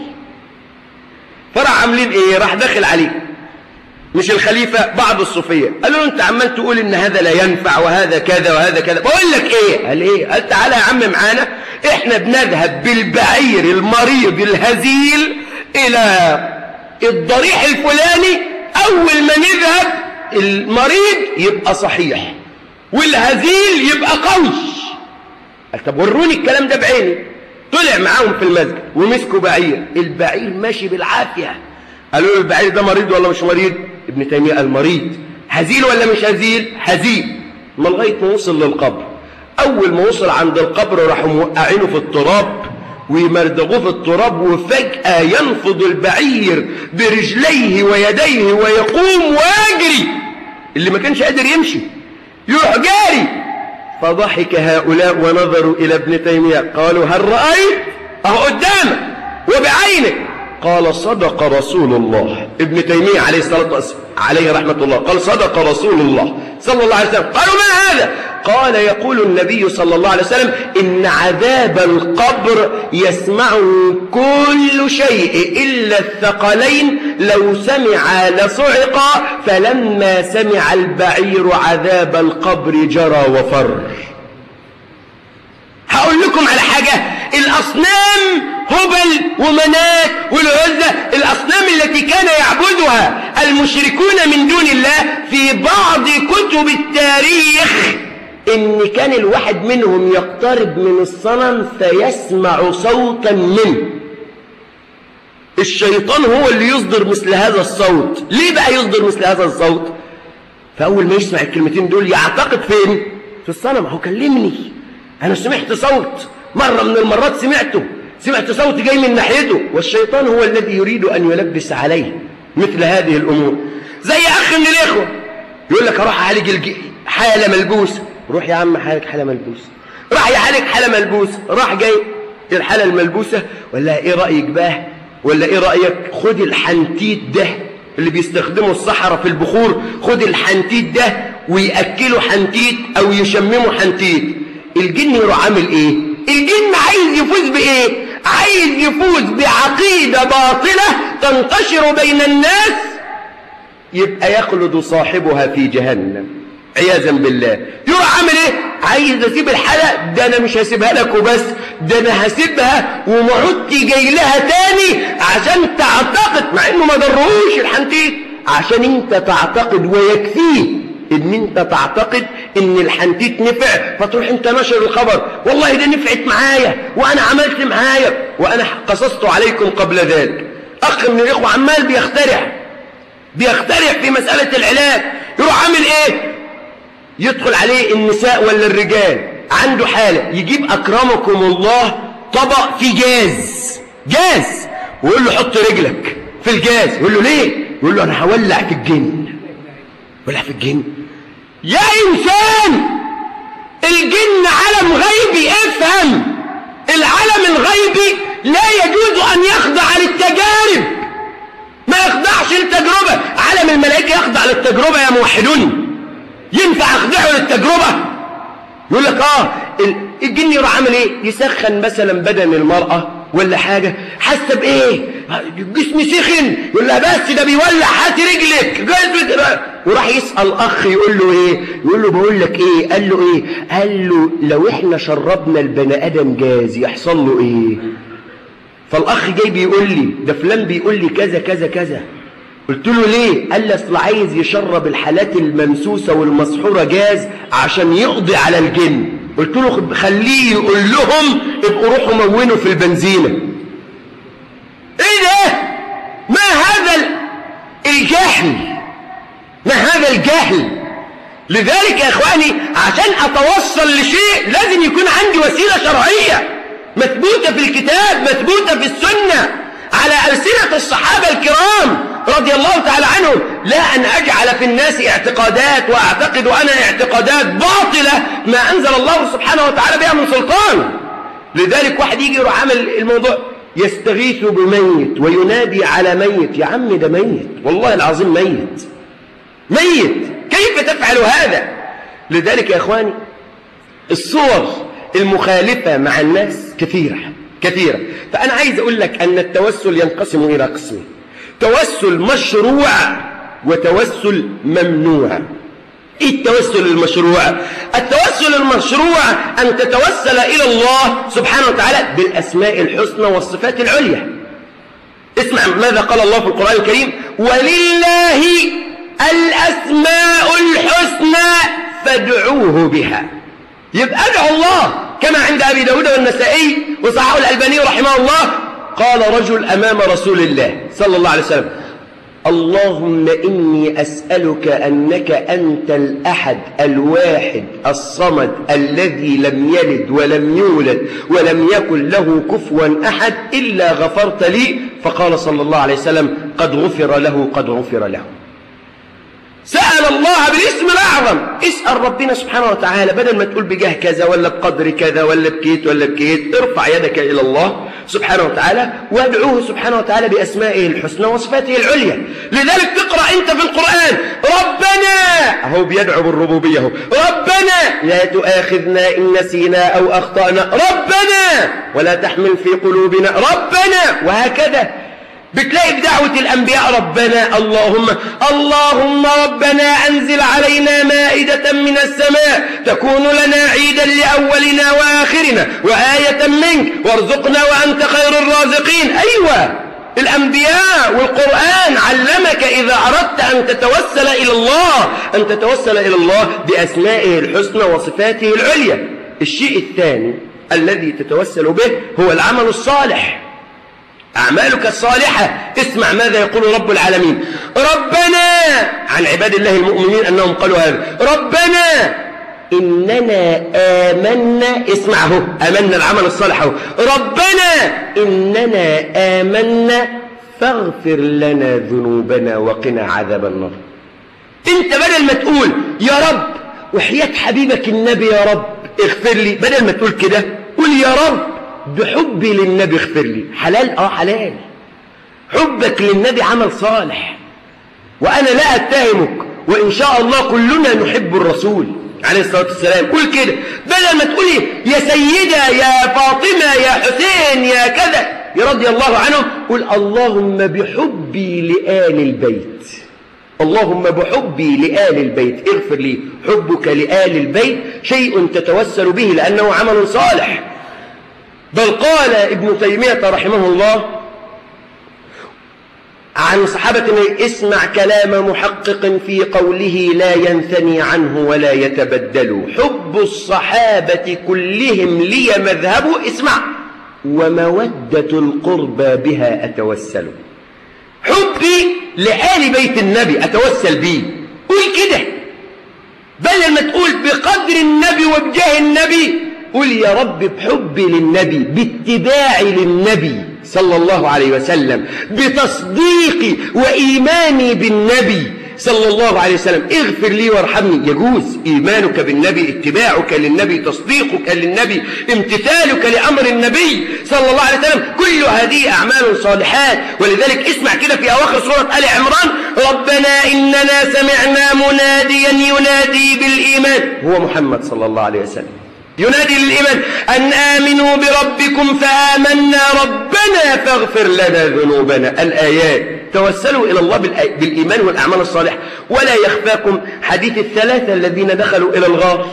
Speaker 1: فراح عاملين ايه راح داخل عليه مش الخليفة بعض الصوفية قالوا له انت عمال تقول ان هذا لا ينفع وهذا كذا وهذا كذا بقول لك ايه قال ايه قال تعالى يا عم معانا احنا بنذهب بالبعير المريض الهزيل الى الضريح الفلاني اول ما نذهب المريض يبقى صحيح والهزيل يبقى قوي قال طب وروني الكلام ده بعيني طلع معاهم في المسجد ومسكوا بعير البعير ماشي بالعافية قالوا له البعير ده مريض ولا مش مريض ابن تيمية قال مريض هزيل ولا مش هزيل هزيل ما لغاية ما وصل للقبر أول ما وصل عند القبر راحوا موقعينه في التراب ويمردغوه في التراب وفجأة ينفض البعير برجليه ويديه ويقوم ويجري اللي ما كانش قادر يمشي يروح جاري فضحك هؤلاء ونظروا إلى ابن تيمية قالوا هل رأيت أهو قدامك وبعينك قال صدق رسول الله ابن تيمية عليه الصلاة والسلام عليه رحمة الله قال صدق رسول الله صلى الله عليه وسلم قالوا ما هذا قال يقول النبي صلى الله عليه وسلم إن عذاب القبر يسمعه كل شيء إلا الثقلين لو سمع لصعق فلما سمع البعير عذاب القبر جرى وفر هقول لكم على حاجة الأصنام هبل ومنات والعزة الأصنام التي كان يعبدها المشركون من دون الله في بعض كتب التاريخ إن كان الواحد منهم يقترب من الصنم فيسمع صوتا منه الشيطان هو اللي يصدر مثل هذا الصوت ليه بقى يصدر مثل هذا الصوت فأول ما يسمع الكلمتين دول يعتقد فين في الصنم هو كلمني أنا سمعت صوت مرة من المرات سمعته سمعت صوت جاي من ناحيته والشيطان هو الذي يريد أن يلبس عليه مثل هذه الأمور زي أخ من الإخوة يقول لك أروح أعالج حالة ملبوسة روح يا عم حالك حالة ملبوسة راح يعالج حالة ملبوسة راح جاي الحالة الملبوسة ولا إيه رأيك بقى ولا إيه رأيك خد الحنتيت ده اللي بيستخدموا الصحراء في البخور خد الحنتيت ده ويأكلوا حنتيت أو يشمموا حنتيت الجن يروح عامل إيه الجن عايز يفوز بإيه عايز يفوز بعقيدة باطلة تنتشر بين الناس يبقى يخلد صاحبها في جهنم عياذا بالله يروح عامل ايه عايز اسيب الحلقه ده انا مش هسيبها لك وبس ده انا هسيبها وما عدتي جاي لها تاني عشان تعتقد مع انه ما ضروش الحنتيت عشان انت تعتقد ويكفيه ان انت تعتقد ان الحنتيت نفع فتروح انت نشر الخبر والله ده نفعت معايا وانا عملت معايا وانا قصصت عليكم قبل ذلك اخ من الاخوه عمال بيخترع بيخترع في مساله العلاج يروح عامل ايه يدخل عليه النساء ولا الرجال عنده حالة يجيب أكرمكم الله طبق فيه جاز جاز ويقول له حط رجلك في الجاز يقول له ليه يقول له أنا هولع في الجن ولع في الجن يا إنسان الجن علم غيبي افهم العلم الغيبي لا يجوز أن يخضع للتجارب ما يخضعش للتجربة علم الملائكة يخضع للتجربة يا موحدون ينفع اخدعه للتجربة يقول لك اه الجن يروح عامل ايه يسخن مثلا بدن المرأة ولا حاجة حاسه بايه جسمي سخن يقول لها بس ده بيولع هاتي رجلك وراح يسأل اخ يقول له ايه يقول له بقول لك ايه قال له ايه قال له لو احنا شربنا البني ادم جاز يحصل له ايه فالاخ جاي بيقول لي ده فلان بيقول لي كذا كذا كذا قلت له ليه قال لي اصل عايز يشرب الحالات الممسوسه والمسحوره جاز عشان يقضي على الجن قلت له خليه يقول لهم ابقوا روحوا مونوا في البنزينه ايه ده ما هذا الجهل ما هذا الجهل لذلك يا اخواني عشان اتوصل لشيء لازم يكون عندي وسيله شرعيه مثبوته في الكتاب مثبوته في السنه على ألسنة الصحابة الكرام رضي الله تعالى عنهم لا أن أجعل في الناس اعتقادات وأعتقد أنا اعتقادات باطلة ما أنزل الله سبحانه وتعالى بها من سلطان لذلك واحد يجي يروح عمل الموضوع يستغيث بميت وينادي على ميت يا عم ده ميت والله العظيم ميت ميت كيف تفعل هذا لذلك يا إخواني الصور المخالفة مع الناس كثيرة كثيرة فأنا عايز أقول لك أن التوسل ينقسم إلى قسمين توسل مشروع وتوسل ممنوع ايه التوسل المشروع التوسل المشروع ان تتوسل الى الله سبحانه وتعالى بالاسماء الحسنى والصفات العليا اسمع ماذا قال الله في القران الكريم ولله الاسماء الحسنى فادعوه بها يبقى ادعوا الله كما عند ابي داود والنسائي وصححه الالباني رحمه الله قال رجل أمام رسول الله صلى الله عليه وسلم اللهم إني أسألك أنك أنت الأحد الواحد الصمد الذي لم يلد ولم يولد ولم يكن له كفوا أحد إلا غفرت لي فقال صلى الله عليه وسلم قد غفر له قد غفر له سأل الله بالاسم الأعظم اسأل ربنا سبحانه وتعالى بدل ما تقول بجاه كذا ولا بقدر كذا ولا بكيت ولا بكيت ارفع يدك إلى الله سبحانه وتعالى وادعوه سبحانه وتعالى بأسمائه الحسنى وصفاته العليا لذلك تقرأ أنت في القرآن ربنا هو بيدعو بالربوبية هو ربنا لا تؤاخذنا إن نسينا أو أخطأنا ربنا ولا تحمل في قلوبنا ربنا وهكذا بتلاقي بدعوة الأنبياء ربنا اللهم اللهم ربنا أنزل علينا مائدة من السماء تكون لنا عيدا لأولنا وآخرنا وآية منك وارزقنا وأنت خير الرازقين أيوة الأنبياء والقرآن علمك إذا أردت أن تتوسل إلى الله أن تتوسل إلى الله بأسمائه الحسنى وصفاته العليا الشيء الثاني الذي تتوسل به هو العمل الصالح أعمالك الصالحة اسمع ماذا يقول رب العالمين ربنا عن عباد الله المؤمنين أنهم قالوا هذا ربنا إننا آمنا اسمعه آمنا العمل الصالح هو ربنا إننا آمنا فاغفر لنا ذنوبنا وقنا عذاب النار انت بدل ما تقول يا رب وحياة حبيبك النبي يا رب اغفر لي بدل ما تقول كده قول يا رب بحبي للنبي اغفر لي حلال اه حلال حبك للنبي عمل صالح وأنا لا أتهمك وإن شاء الله كلنا نحب الرسول عليه الصلاة والسلام قول كده بدل ما تقولي يا سيدة يا فاطمة يا حسين يا كذا يا رضي الله عنهم قل اللهم بحبي لآل البيت اللهم بحبي لآل البيت اغفر لي حبك لآل البيت شيء تتوسل به لأنه عمل صالح بل قال ابن تيمية رحمه الله عن صحابة اسمع كلام محقق في قوله لا ينثني عنه ولا يتبدل حب الصحابة كلهم لي مذهب اسمع ومودة القربى بها أتوسل حبي لآل بيت النبي أتوسل بيه قول كده بدل ما تقول بقدر النبي وبجاه النبي قل يا رب بحبي للنبي باتباعي للنبي صلى الله عليه وسلم بتصديقي وإيماني بالنبي صلى الله عليه وسلم اغفر لي وارحمني يجوز إيمانك بالنبي اتباعك للنبي تصديقك للنبي امتثالك لأمر النبي صلى الله عليه وسلم كل هذه أعمال صالحات ولذلك اسمع كده في أواخر سورة آل عمران ربنا إننا سمعنا مناديا ينادي بالإيمان هو محمد صلى الله عليه وسلم ينادي للإيمان أن آمنوا بربكم فآمنا ربنا فاغفر لنا ذنوبنا الآيات توسلوا إلى الله بالإيمان والأعمال الصالحة ولا يخفاكم حديث الثلاثة الذين دخلوا إلى الغار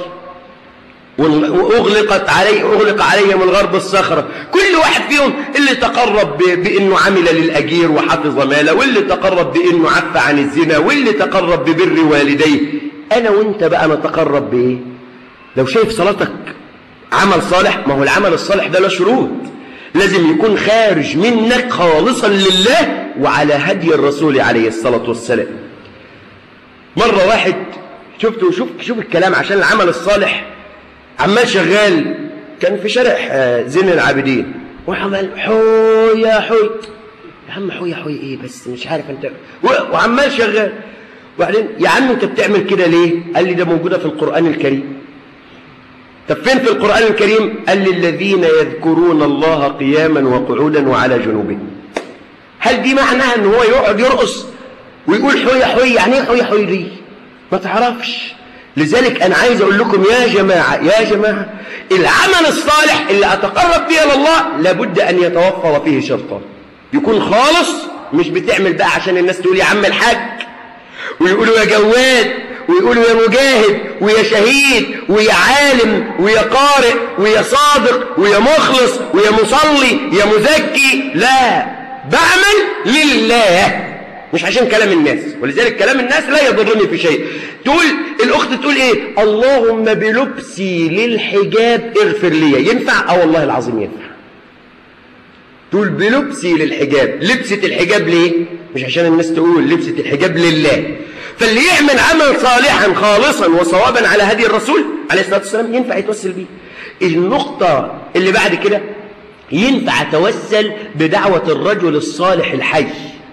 Speaker 1: وأغلقت علي أغلق عليهم الغار بالصخرة كل واحد فيهم اللي تقرب بأنه عمل للأجير وحفظ ماله واللي تقرب بأنه عف عن الزنا واللي تقرب ببر والديه أنا وأنت بقى نتقرب بإيه لو شايف صلاتك عمل صالح ما هو العمل الصالح ده له شروط لازم يكون خارج منك خالصا لله وعلى هدي الرسول عليه الصلاة والسلام مرة واحد شفته شوف شوف الكلام عشان العمل الصالح عمال شغال كان في شارع زين العابدين وعمال حويا حوي يا عم حويا حوي ايه بس مش عارف انت وعمال شغال وبعدين يا عم انت بتعمل كده ليه قال لي ده موجوده في القران الكريم طب فين في القران الكريم قال لي الذين يذكرون الله قياما وقعودا وعلى جنوبهم هل دي معناها ان هو يقعد يرقص ويقول حويا حوي يعني ايه حويا حوي دي ما تعرفش لذلك انا عايز اقول لكم يا جماعه يا جماعه العمل الصالح اللي اتقرب به الى الله لابد ان يتوفر فيه شرطان يكون خالص مش بتعمل بقى عشان الناس تقول يا عم الحاج ويقولوا يا جواد ويقولوا يا مجاهد ويا شهيد ويا عالم ويا قارئ ويا صادق ويا مخلص ويا مصلي يا مزكي لا بعمل لله مش عشان كلام الناس ولذلك كلام الناس لا يضرني في شيء تقول الأخت تقول إيه اللهم بلبسي للحجاب اغفر لي ينفع أو والله العظيم ينفع تقول بلبسي للحجاب لبسة الحجاب ليه مش عشان الناس تقول لبسة الحجاب لله فاللي يعمل عمل صالحا خالصا وصوابا على هدي الرسول عليه الصلاة والسلام ينفع يتوسل بيه النقطة اللي بعد كده ينفع توسل بدعوة الرجل الصالح الحي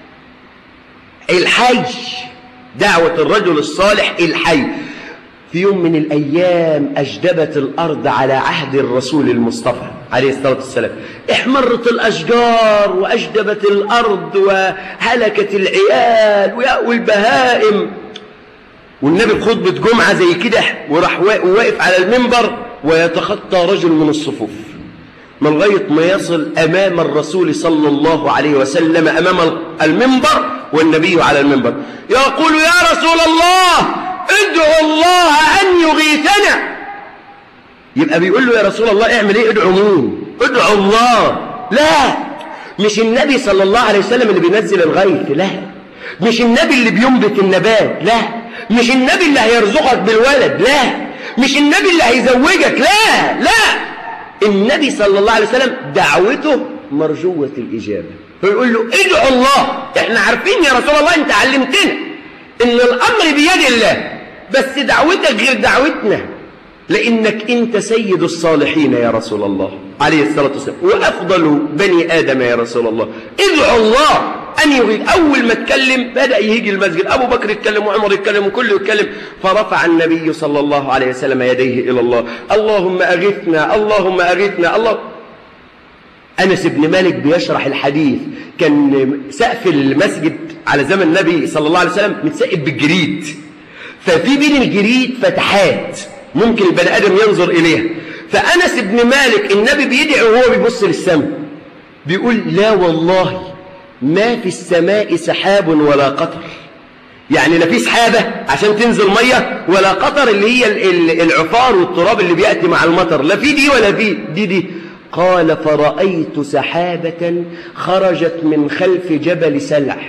Speaker 1: الحي دعوة الرجل الصالح الحي في يوم من الأيام أجدبت الأرض على عهد الرسول المصطفى عليه الصلاة والسلام احمرت الأشجار وأجدبت الأرض وهلكت العيال والبهائم والنبي بخطبة جمعة زي كده وراح واقف على المنبر ويتخطى رجل من الصفوف من لغاية ما يصل أمام الرسول صلى الله عليه وسلم أمام المنبر والنبي على المنبر يقول يا رسول الله ادعو الله أن يغيثنا يبقى بيقول له يا رسول الله اعمل ايه ادعو مين ادعو الله لا مش النبي صلى الله عليه وسلم اللي بينزل الغيث لا مش النبي اللي بينبت النبات لا مش النبي اللي هيرزقك بالولد لا مش النبي اللي هيزوجك لا لا النبي صلى الله عليه وسلم دعوته مرجوة الإجابة فيقول له ادعو الله احنا عارفين يا رسول الله انت علمتنا ان الامر بيد الله بس دعوتك غير دعوتنا لانك انت سيد الصالحين يا رسول الله عليه الصلاة والسلام وافضل بني ادم يا رسول الله ادعو الله ان يريد اول ما اتكلم بدأ يهيجي المسجد ابو بكر يتكلم وعمر يتكلم وكله يتكلم فرفع النبي صلى الله عليه وسلم يديه الى الله اللهم اغثنا اللهم اغثنا الله أنس بن مالك بيشرح الحديث كان سقف المسجد على زمن النبي صلى الله عليه وسلم متسقب بالجريد ففي بين الجريد فتحات ممكن البني آدم ينظر إليها فأنس بن مالك النبي بيدعي وهو بيبص للسماء بيقول لا والله ما في السماء سحاب ولا قطر يعني لا في سحابة عشان تنزل مية ولا قطر اللي هي العفار والتراب اللي بيأتي مع المطر لا في دي ولا في دي دي قال فرأيت سحابة خرجت من خلف جبل سلع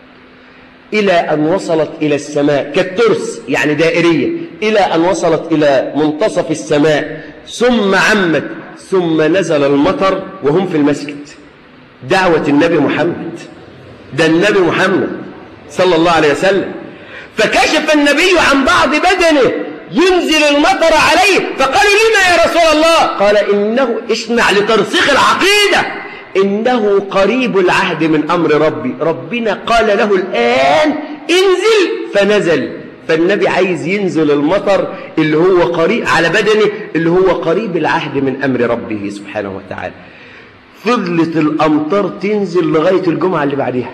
Speaker 1: إلى أن وصلت إلى السماء كالترس يعني دائرية إلى أن وصلت إلى منتصف السماء ثم عمت ثم نزل المطر وهم في المسجد دعوة النبي محمد ده النبي محمد صلى الله عليه وسلم فكشف النبي عن بعض بدنه ينزل المطر عليه فقالوا لما يا رسول الله قال إنه اسمع لترسيخ العقيدة إنه قريب العهد من أمر ربي ربنا قال له الآن انزل فنزل فالنبي عايز ينزل المطر اللي هو قريب على بدنه اللي هو قريب العهد من أمر ربه سبحانه وتعالى فضلت الأمطار تنزل لغاية الجمعة اللي بعديها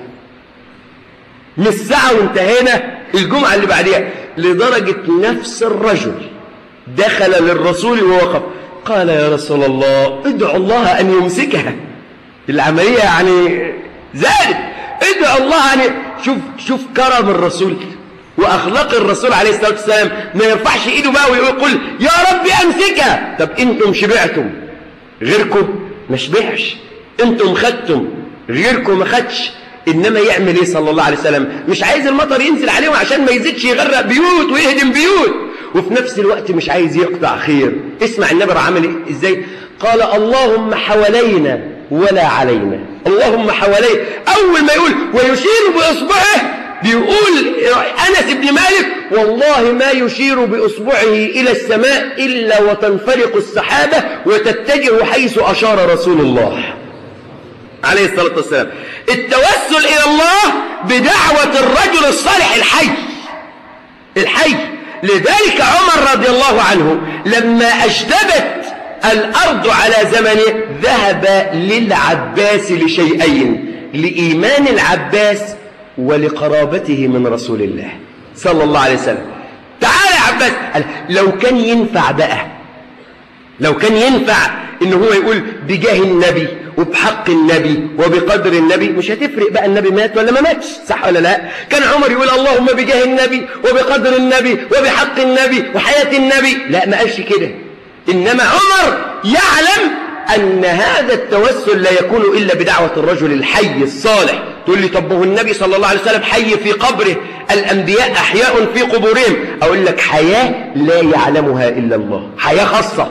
Speaker 1: من الساعة وانتهينا الجمعة اللي بعديها لدرجة نفس الرجل دخل للرسول ووقف قال يا رسول الله ادعو الله أن يمسكها العملية يعني زادت ادعو الله أن شوف شوف كرم الرسول وأخلاق الرسول عليه الصلاة والسلام ما يرفعش إيده بقى ويقول يا رب أمسكها طب أنتم شبعتم غيركم ما شبعش أنتم خدتم غيركم ما خدش إنما يعمل إيه صلى الله عليه وسلم مش عايز المطر ينزل عليهم عشان ما يزيدش يغرق بيوت ويهدم بيوت وفي نفس الوقت مش عايز يقطع خير اسمع النبي عمل إزاي قال اللهم حوالينا ولا علينا اللهم حوالينا أول ما يقول ويشير بإصبعه بيقول أنس بن مالك والله ما يشير بإصبعه إلى السماء إلا وتنفرق السحابة وتتجه حيث أشار رسول الله عليه الصلاة والسلام التوسل إلى الله بدعوة الرجل الصالح الحي الحي لذلك عمر رضي الله عنه لما أجدبت الأرض على زمنه ذهب للعباس لشيئين لإيمان العباس ولقرابته من رسول الله صلى الله عليه وسلم تعال يا عباس لو كان ينفع بقى لو كان ينفع ان هو يقول بجاه النبي وبحق النبي وبقدر النبي مش هتفرق بقى النبي مات ولا ما ماتش صح ولا لا كان عمر يقول اللهم بجاه النبي وبقدر النبي وبحق النبي وحياة النبي لا ما قالش كده إنما عمر يعلم أن هذا التوسل لا يكون إلا بدعوة الرجل الحي الصالح تقول لي طب هو النبي صلى الله عليه وسلم حي في قبره الأنبياء أحياء في قبورهم أقول لك حياة لا يعلمها إلا الله حياة خاصة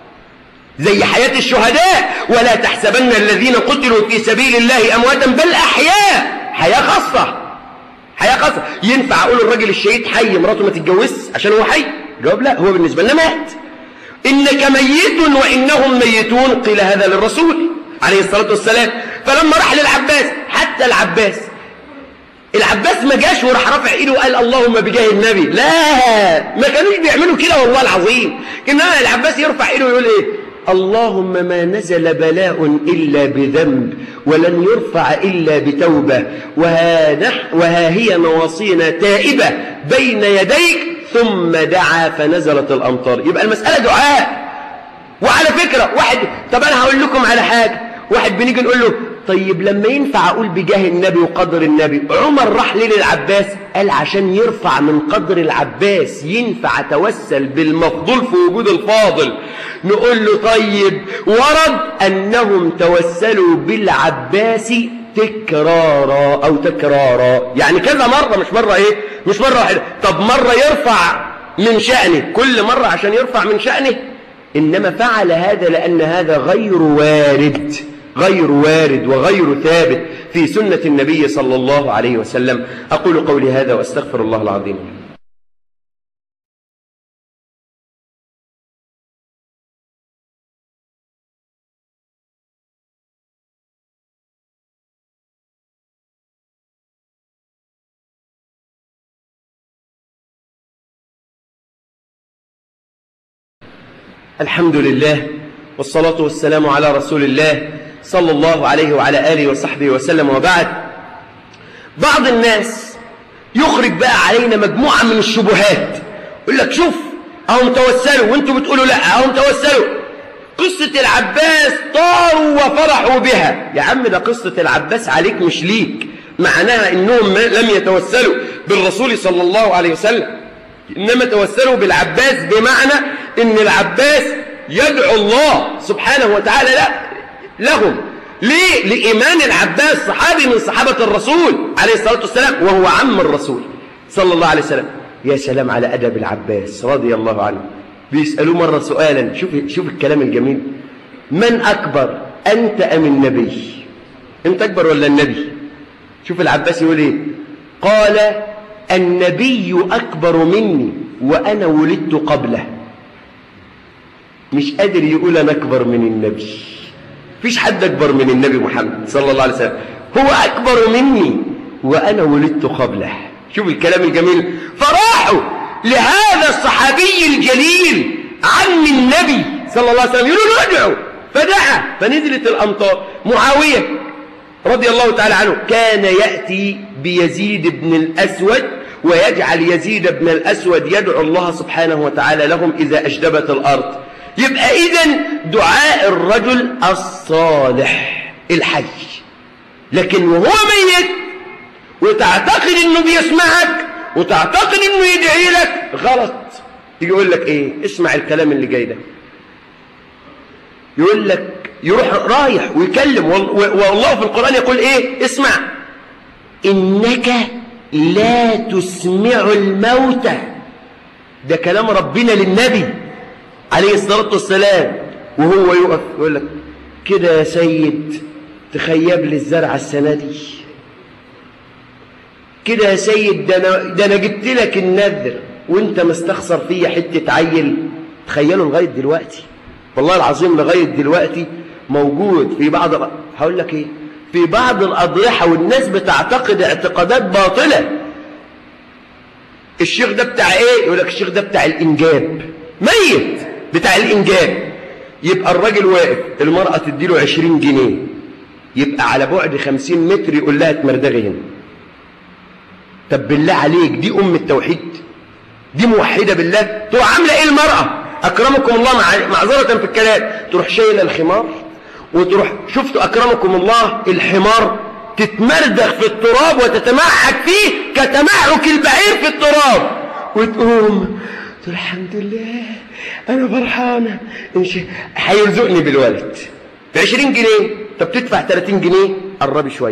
Speaker 1: زي حياة الشهداء ولا تحسبن الذين قتلوا في سبيل الله أمواتا بل أحياء حياة خاصة حياة خاصة ينفع أقول الراجل الشهيد حي مراته ما تتجوزش عشان هو حي جواب لا هو بالنسبة لنا مات إنك ميت وإنهم ميتون قيل هذا للرسول عليه الصلاة والسلام فلما راح للعباس حتى العباس العباس ما جاش وراح رافع ايده وقال اللهم بجاه النبي لا ما كانوش بيعملوا كده والله العظيم كان العباس يرفع ايده ويقول ايه اللهم ما نزل بلاء إلا بذنب ولن يرفع إلا بتوبة وها, نح وها هي نواصينا تائبة بين يديك ثم دعا فنزلت الأمطار يبقى المسألة دعاء وعلى فكرة واحد طب أنا هقول لكم على حاجة واحد بنيجي نقول له طيب لما ينفع أقول بجاه النبي وقدر النبي عمر راح ليه للعباس قال عشان يرفع من قدر العباس ينفع توسل بالمفضول في وجود الفاضل نقول له طيب ورد أنهم توسلوا بالعباس تكرارا أو تكرارا يعني كذا مرة مش مرة إيه مش مرة واحدة طب مرة يرفع من شأنه كل مرة عشان يرفع من شأنه إنما فعل هذا لأن هذا غير وارد غير وارد وغير ثابت في سنة النبي صلى الله عليه وسلم أقول قولي هذا وأستغفر الله العظيم الحمد لله والصلاة والسلام على رسول الله صلى الله عليه وعلى آله وصحبه وسلم وبعد بعض الناس يخرج بقى علينا مجموعة من الشبهات يقول لك شوف اهم توسلوا وانتم بتقولوا لا اهم توسلوا قصة العباس طاروا وفرحوا بها يا عم ده قصة العباس عليك مش ليك معناها انهم لم يتوسلوا بالرسول صلى الله عليه وسلم انما توسلوا بالعباس بمعنى ان العباس يدعو الله سبحانه وتعالى لا لهم ليه لإيمان العباس صحابي من صحابة الرسول عليه الصلاة والسلام وهو عم الرسول صلى الله عليه وسلم يا سلام على أدب العباس رضي الله عنه بيسألوه مرة سؤالا شوف, شوف الكلام الجميل من أكبر أنت أم النبي أنت أكبر ولا النبي شوف العباس يقول إيه قال النبي أكبر مني وأنا ولدت قبله مش قادر يقول أنا أكبر من النبي فيش حد أكبر من النبي محمد صلى الله عليه وسلم هو أكبر مني وأنا ولدت قبله شوف الكلام الجميل فراحوا لهذا الصحابي الجليل عم النبي صلى الله عليه وسلم يقولوا له ادعوا فدعا فنزلت الأمطار معاوية رضي الله تعالى عنه كان يأتي بيزيد بن الأسود ويجعل يزيد بن الأسود يدعو الله سبحانه وتعالى لهم إذا أجدبت الأرض يبقى إذن دعاء الرجل الصالح الحي لكن وهو ميت وتعتقد انه بيسمعك وتعتقد انه يدعي لك غلط يجي يقول لك ايه اسمع الكلام اللي جاي ده يقول لك يروح رايح ويكلم والله في القرآن يقول ايه اسمع انك لا تسمع الموتى ده كلام ربنا للنبي عليه الصلاة والسلام وهو يقف يقول لك كده يا سيد تخيب لي الزرع السنة دي كده يا سيد ده انا, ده أنا جبت لك النذر وانت مستخسر فيا حتة عيل تخيلوا لغاية دلوقتي والله العظيم لغاية دلوقتي موجود في بعض هقول لك ايه في بعض الأضرحة والناس بتعتقد اعتقادات باطلة الشيخ ده بتاع ايه يقول لك الشيخ ده بتاع الإنجاب ميت بتاع الإنجاب يبقى الراجل واقف المرأة تديله عشرين جنيه يبقى على بعد خمسين متر يقول لها تمردغي هنا طب بالله عليك دي أم التوحيد دي موحدة بالله تروح عاملة ايه المرأة أكرمكم الله معذرة في الكلام تروح شايلة الخمار وتروح شفتوا أكرمكم الله الحمار تتمردغ في التراب وتتمعك فيه كتمعك البعير في التراب وتقوم تقول الحمد لله أنا فرحانة هيرزقني بالولد ب 20 جنيه طب تدفع 30 جنيه قربي شوية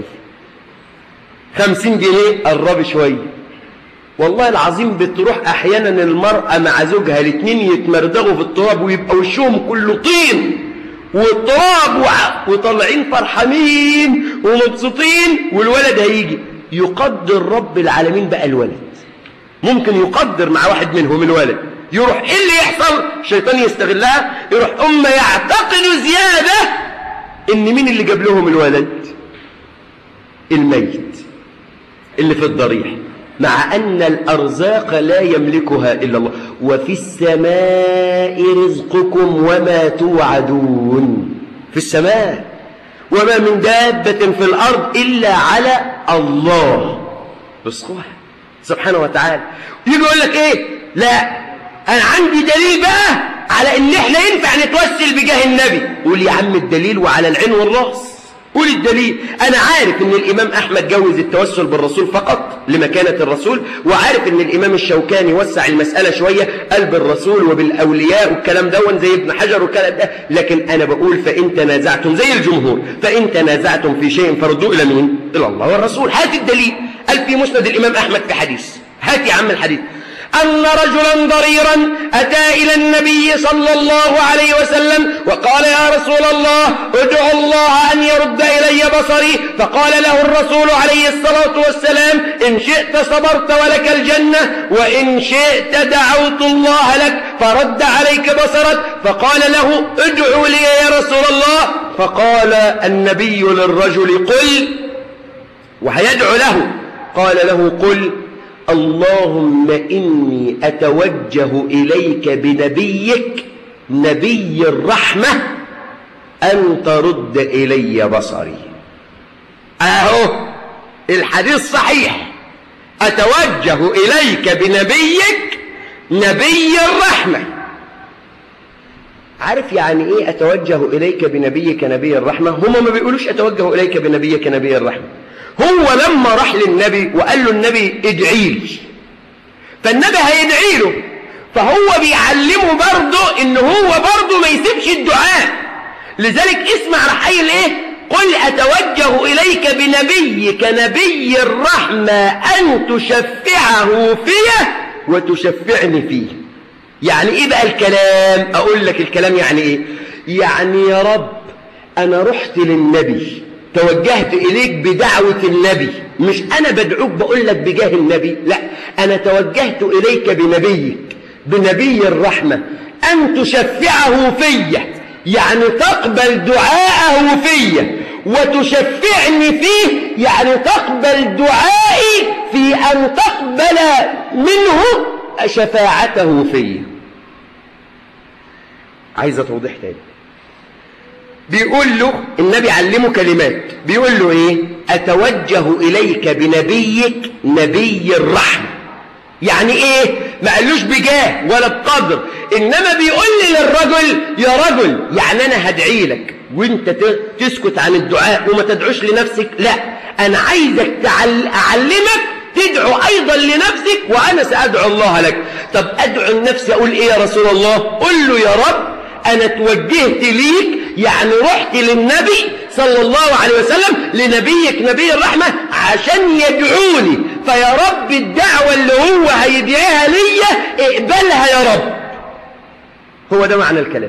Speaker 1: 50 جنيه قربي شوية والله العظيم بتروح أحيانا المرأة مع زوجها الاثنين يتمردغوا في التراب ويبقى وشهم كله طين والتراب وطالعين فرحانين ومبسوطين والولد هيجي يقدر رب العالمين بقى الولد ممكن يقدر مع واحد منهم الولد يروح ايه اللي يحصل الشيطان يستغلها يروح أم يعتقد زيادة ان مين اللي جاب لهم الولد الميت اللي في الضريح مع أن الأرزاق لا يملكها إلا الله وفي السماء رزقكم وما توعدون في السماء وما من دابة في الأرض إلا على الله رزقها سبحانه وتعالى يجي يقول لك إيه لا أنا عندي دليل بقى على إن إحنا ينفع نتوسل بجاه النبي قول يا عم الدليل وعلى العين والراس قول الدليل أنا عارف أن الإمام أحمد جوز التوسل بالرسول فقط لمكانة الرسول وعارف أن الإمام الشوكاني وسع المسألة شوية قال بالرسول وبالأولياء والكلام دون زي ابن حجر والكلام ده لكن أنا بقول فإن تنازعتم زي الجمهور فإن تنازعتم في شيء فردوا إلى مين؟ إلى الله والرسول هات الدليل قال في مسند الإمام أحمد في حديث هات يا عم الحديث أن رجلا ضريرا أتى إلى النبي صلى الله عليه وسلم وقال يا رسول الله ادعو الله أن يرد إلي بصري فقال له الرسول عليه الصلاة والسلام إن شئت صبرت ولك الجنة وإن شئت دعوت الله لك فرد عليك بصرك فقال له ادعو لي يا رسول الله فقال النبي للرجل قل وهيدعو له قال له قل اللهم إني أتوجه إليك بنبيك نبي الرحمة أن ترد إلي بصري أهو الحديث صحيح أتوجه إليك بنبيك نبي الرحمة عارف يعني إيه أتوجه إليك بنبيك نبي الرحمة هم ما بيقولوش أتوجه إليك بنبيك نبي الرحمة هو لما راح للنبي وقال له النبي ادعي لي فالنبي هيدعي له فهو بيعلمه برضه ان هو برضه ما يسيبش الدعاء لذلك اسمع راح قايل ايه قل اتوجه اليك بنبيك نبي الرحمه ان تشفعه فيه وتشفعني فيه يعني ايه بقى الكلام اقول لك الكلام يعني ايه يعني يا رب انا رحت للنبي توجهت إليك بدعوة النبي مش أنا بدعوك بقول لك بجاه النبي لا أنا توجهت إليك بنبيك بنبي الرحمة أن تشفعه فيا يعني تقبل دعاءه فيا وتشفعني فيه يعني تقبل دعائي في أن تقبل منه شفاعته فيا عايزة توضيح تاني بيقول له النبي علمه كلمات بيقول له ايه اتوجه اليك بنبيك نبي الرحمه يعني ايه ما قالوش بجاه ولا بقدر انما بيقول لي للرجل يا رجل يعني انا هدعي لك وانت تسكت عن الدعاء وما تدعوش لنفسك لا انا عايزك تعل... اعلمك تدعو ايضا لنفسك وانا سادعو الله لك طب ادعو لنفسي اقول ايه يا رسول الله قل له يا رب انا توجهت ليك يعني رحت للنبي صلى الله عليه وسلم لنبيك نبي الرحمة عشان يدعوني فيا رب الدعوة اللي هو هيدعيها ليا اقبلها يا رب هو ده معنى الكلام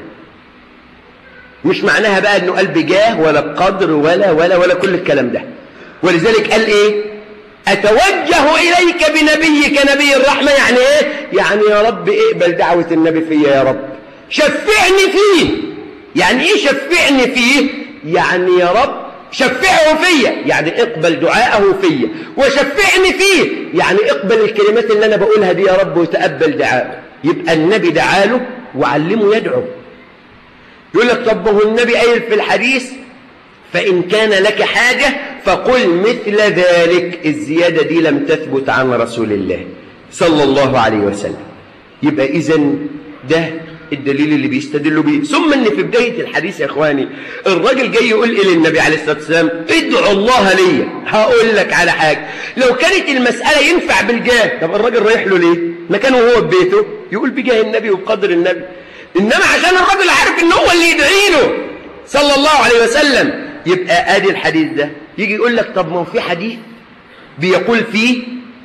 Speaker 1: مش معناها بقى انه قال بجاه ولا بقدر ولا ولا ولا كل الكلام ده ولذلك قال ايه اتوجه اليك بنبيك نبي الرحمة يعني ايه يعني يا رب اقبل دعوة النبي فيا يا رب شفعني فيه يعني ايه شفعني فيه يعني يا رب شفعه فيا يعني اقبل دعاءه فيا وشفعني فيه يعني اقبل الكلمات اللي انا بقولها دي يا رب وتقبل دعاءه يبقى النبي دعاله وعلمه يدعو يقول لك طب هو النبي قايل في الحديث فإن كان لك حاجة فقل مثل ذلك الزيادة دي لم تثبت عن رسول الله صلى الله عليه وسلم يبقى إذن ده الدليل اللي بيستدلوا بيه ثم ان في بداية الحديث يا اخواني الراجل جاي يقول الى النبي عليه الصلاة والسلام ادعوا الله لي هقول لك على حاجة لو كانت المسألة ينفع بالجاه طب الراجل رايح له ليه ما كان وهو في بيته يقول بجاه النبي وبقدر النبي انما عشان الراجل عارف ان هو اللي يدعي له صلى الله عليه وسلم يبقى ادي الحديث ده يجي يقول لك طب ما هو في حديث بيقول فيه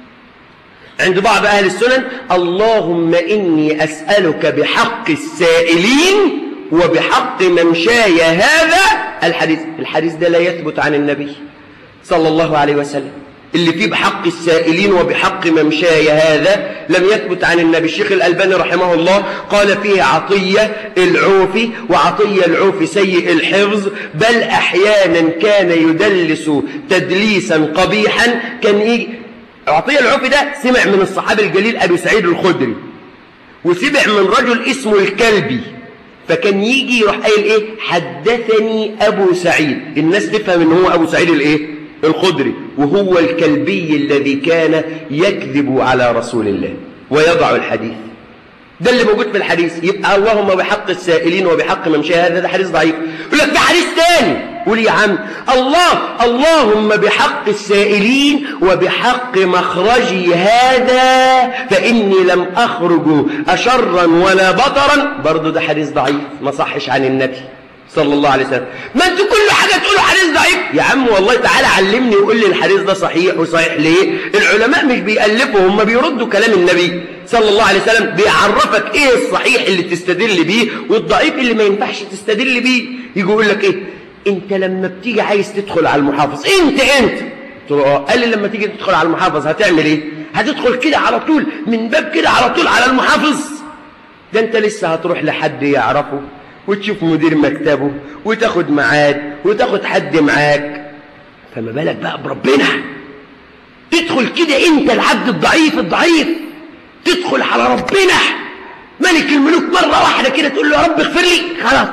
Speaker 1: عند بعض أهل السنن اللهم إني أسألك بحق السائلين وبحق ممشاي هذا الحديث الحديث ده لا يثبت عن النبي صلى الله عليه وسلم اللي فيه بحق السائلين وبحق ممشاي هذا لم يثبت عن النبي الشيخ الألباني رحمه الله قال فيه عطية العوفي وعطية العوفي سيء الحفظ بل أحيانا كان يدلس تدليسا قبيحا كان يجي عطية العوفي ده سمع من الصحابي الجليل أبي سعيد الخدري وسمع من رجل اسمه الكلبي فكان يجي يروح قايل ايه حدثني ابو سعيد الناس تفهم ان هو ابو سعيد الايه الخدري وهو الكلبي الذي كان يكذب على رسول الله ويضع الحديث ده اللي موجود في الحديث يبقى اللهم بحق السائلين وبحق ممشى هذا ده حديث ضعيف يقول لك ده حديث تاني قول يا عم الله اللهم بحق السائلين وبحق مخرجي هذا فإني لم أخرج أشرا ولا بطرا برضه ده حديث ضعيف ما صحش عن النبي صلى الله عليه وسلم ما انت كل حاجة تقولوا حديث ضعيف يا عم والله تعالى علمني وقول لي الحديث ده صحيح وصحيح ليه العلماء مش بيألفوا هم بيردوا كلام النبي صلى الله عليه وسلم بيعرفك ايه الصحيح اللي تستدل بيه والضعيف اللي ما ينفعش تستدل بيه يجي يقول لك ايه انت لما بتيجي عايز تدخل على المحافظ انت انت قلت له اه قال لي لما تيجي تدخل على المحافظ هتعمل ايه هتدخل كده على طول من باب كده على طول على المحافظ ده انت لسه هتروح لحد يعرفه وتشوف مدير مكتبه وتاخد ميعاد وتاخد حد معاك فما بالك بقى بربنا تدخل كده انت العبد الضعيف الضعيف تدخل على ربنا ملك الملوك مرة واحدة كده تقول له يا رب اغفر لي غلط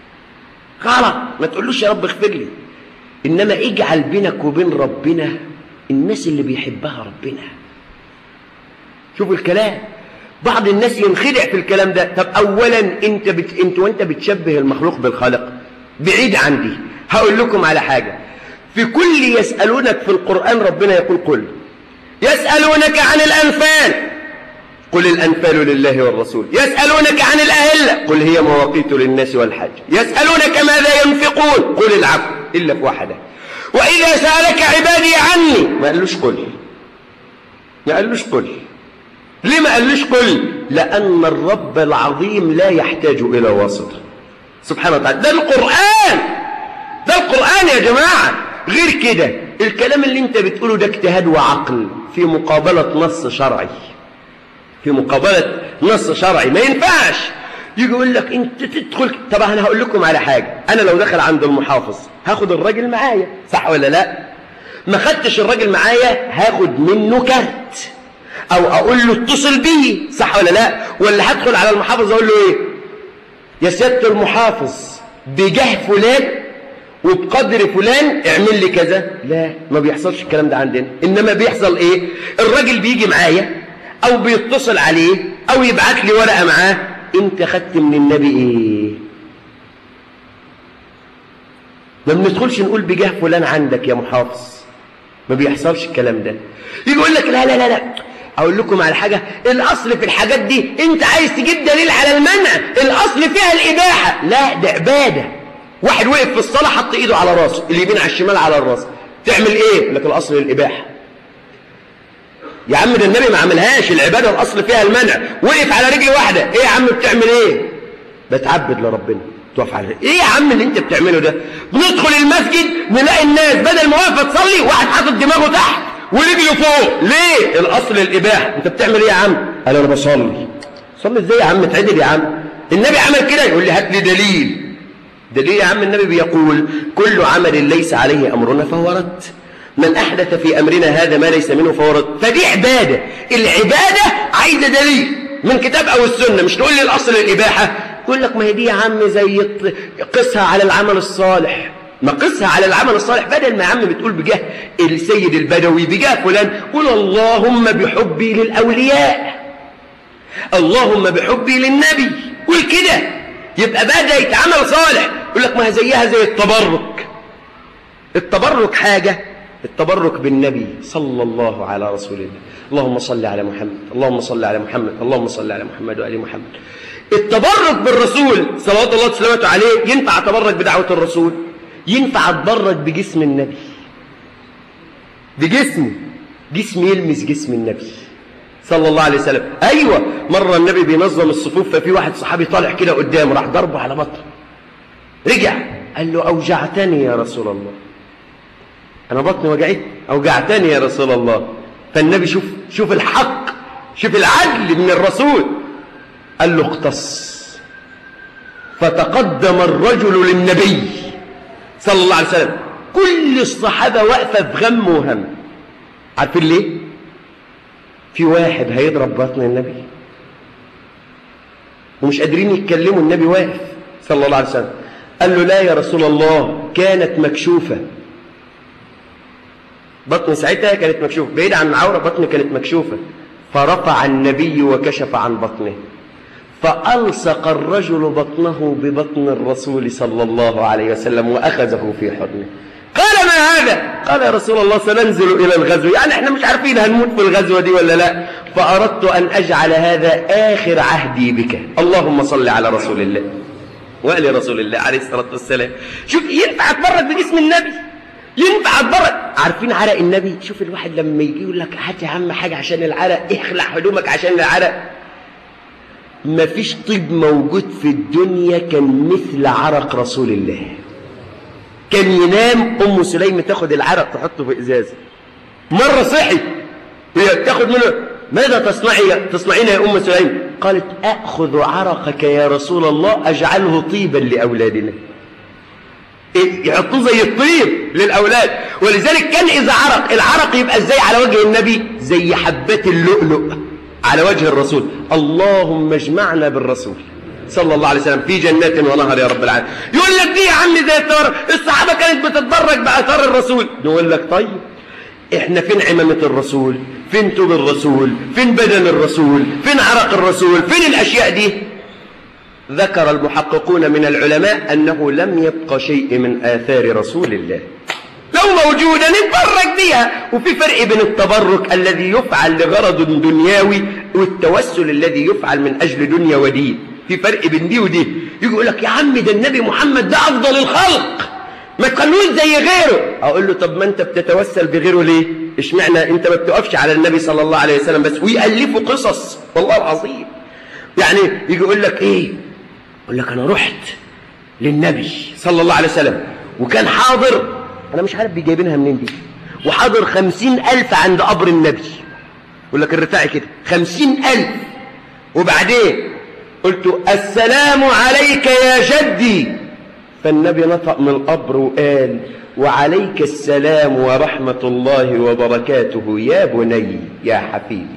Speaker 1: غلط ما تقولوش يا رب اغفر لي إنما اجعل بينك وبين ربنا الناس اللي بيحبها ربنا شوفوا الكلام بعض الناس ينخدع في الكلام ده طب اولا انت بت... انت وانت بتشبه المخلوق بالخالق بعيد عندي هقول لكم على حاجة في كل يسألونك في القرآن ربنا يقول قل يسألونك عن الأنفال قل الأنفال لله والرسول يسألونك عن الأهلة قل هي مواقيت للناس والحج يسألونك ماذا ينفقون قل العفو إلا في واحدة وإذا سألك عبادي عني ما قالوش قل ما قالوش قل ليه ما قالوش قل لأن الرب العظيم لا يحتاج إلى واسطة سبحانه وتعالى ده القرآن ده القرآن يا جماعة غير كده الكلام اللي انت بتقوله ده اجتهاد وعقل في مقابلة نص شرعي في مقابلة نص شرعي ما ينفعش يجي يقول لك انت تدخل طب انا هقول لكم على حاجة انا لو دخل عند المحافظ هاخد الراجل معايا صح ولا لا ما خدتش الراجل معايا هاخد منه كارت او اقول له اتصل بيه صح ولا لا ولا هدخل على المحافظ اقول له ايه يا سيادة المحافظ بجاه فلان وبقدر فلان اعمل لي كذا لا ما بيحصلش الكلام ده عندنا انما بيحصل ايه الراجل بيجي معايا او بيتصل عليه او يبعت لي ورقة معاه انت خدت من النبي ايه ما بندخلش نقول بجاه فلان عندك يا محافظ ما بيحصلش الكلام ده يجي يقول لك لا لا لا لا اقول لكم على حاجة الاصل في الحاجات دي انت عايز تجيب دليل على المنع الاصل فيها الاباحة لا ده عبادة واحد وقف في الصلاة حط ايده على راسه اليمين على الشمال على الراس تعمل ايه لك الاصل الاباحة يا عم ده النبي ما عملهاش العبادة الاصل فيها المنع وقف على رجل واحدة ايه يا عم بتعمل ايه بتعبد لربنا تقف على ايه يا عم اللي انت بتعمله ده بندخل المسجد نلاقي الناس بدل ما واقفه تصلي واحد حاطط دماغه تحت ورجله فوق ليه الاصل الاباحه انت بتعمل ايه يا عم قال انا بصلي صلي ازاي يا عم اتعدل يا عم النبي عمل كده يقول لي هات لي دليل دليل يا عم النبي بيقول كل عمل ليس عليه امرنا فهو رد من احدث في امرنا هذا ما ليس منه فهو رد فدي عباده العباده عايزه دليل من كتاب او السنه مش تقول لي الاصل الاباحه يقول لك ما هي دي يا عم زي قسها على العمل الصالح ما قسها على العمل الصالح بدل ما يا عم بتقول بجاه السيد البدوي بجاه فلان قول اللهم بحبي للأولياء اللهم بحبي للنبي قول كده يبقى بدأ يتعمل صالح يقول لك ما هي زيها زي التبرك التبرك حاجة التبرك بالنبي صلى الله على رسول الله اللهم صل على محمد اللهم صل على محمد اللهم صل على محمد وآل محمد التبرك بالرسول صلوات الله وسلامته عليه ينفع اتبرك بدعوة الرسول ينفع اتبرك بجسم النبي بجسمه جسم يلمس جسم النبي صلى الله عليه وسلم ايوه مره النبي بينظم الصفوف ففي واحد صحابي طالع كده قدامه راح ضربه على بطنه رجع قال له اوجعتني يا رسول الله انا بطني وجعتني اوجعتني يا رسول الله فالنبي شوف شوف الحق شوف العدل من الرسول قال له اختص فتقدم الرجل للنبي صلى الله عليه وسلم كل الصحابة واقفة في غم وهم عارفين ليه في واحد هيضرب بطن النبي ومش قادرين يتكلموا النبي واقف صلى الله عليه وسلم قال له لا يا رسول الله كانت مكشوفة بطن ساعتها كانت مكشوفة بعيد عن العورة بطن كانت مكشوفة فرفع النبي وكشف عن بطنه فألصق الرجل بطنه ببطن الرسول صلى الله عليه وسلم وأخذه في حضنه قال ما هذا قال يا رسول الله سننزل إلى الغزو يعني احنا مش عارفين هنموت في الغزوة دي ولا لا فأردت أن أجعل هذا آخر عهدي بك اللهم صل على رسول الله وآل رسول الله عليه الصلاة والسلام شوف ينفع أتبرك بجسم النبي ينفع أتبرك عارفين عرق النبي شوف الواحد لما يجي يقول لك هات يا عم حاجة عشان العرق اخلع هدومك عشان العرق ما فيش طيب موجود في الدنيا كان مثل عرق رسول الله كان ينام أم سليم تاخد العرق تحطه في إزازة مرة صحي هي تاخد منه ماذا تصنعي تصنعين يا أم سليم قالت أخذ عرقك يا رسول الله أجعله طيبا لأولادنا يحطوه زي الطيب للأولاد ولذلك كان إذا عرق العرق يبقى ازاي على وجه النبي زي حبات اللؤلؤ على وجه الرسول اللهم اجمعنا بالرسول صلى الله عليه وسلم في جنات ونهر يا رب العالمين يقول لك دي يا عم زي الثار الصحابة كانت بتتبرك بأثار الرسول نقول لك طيب احنا فين عمامة الرسول فين توب الرسول فين بدن الرسول فين عرق الرسول فين الأشياء دي ذكر المحققون من العلماء أنه لم يبق شيء من آثار رسول الله لو موجودة نتبرك بها وفي فرق بين التبرك الذي يفعل لغرض دنيوي والتوسل الذي يفعل من أجل دنيا ودين في فرق بين دي ودي يقول لك يا عم ده النبي محمد ده أفضل الخلق ما تخلوش زي غيره أقول له طب ما أنت بتتوسل بغيره ليه اشمعنى أنت ما بتقفش على النبي صلى الله عليه وسلم بس ويألفوا قصص والله العظيم يعني يجي يقول لك إيه يقول لك أنا رحت للنبي صلى الله عليه وسلم وكان حاضر أنا مش عارف جايبينها منين دي وحاضر خمسين ألف عند قبر النبي يقول لك الرفاعي كده خمسين ألف وبعدين قلت السلام عليك يا جدي فالنبي نطق من القبر وقال وعليك السلام ورحمة الله وبركاته يا بني يا حفيدي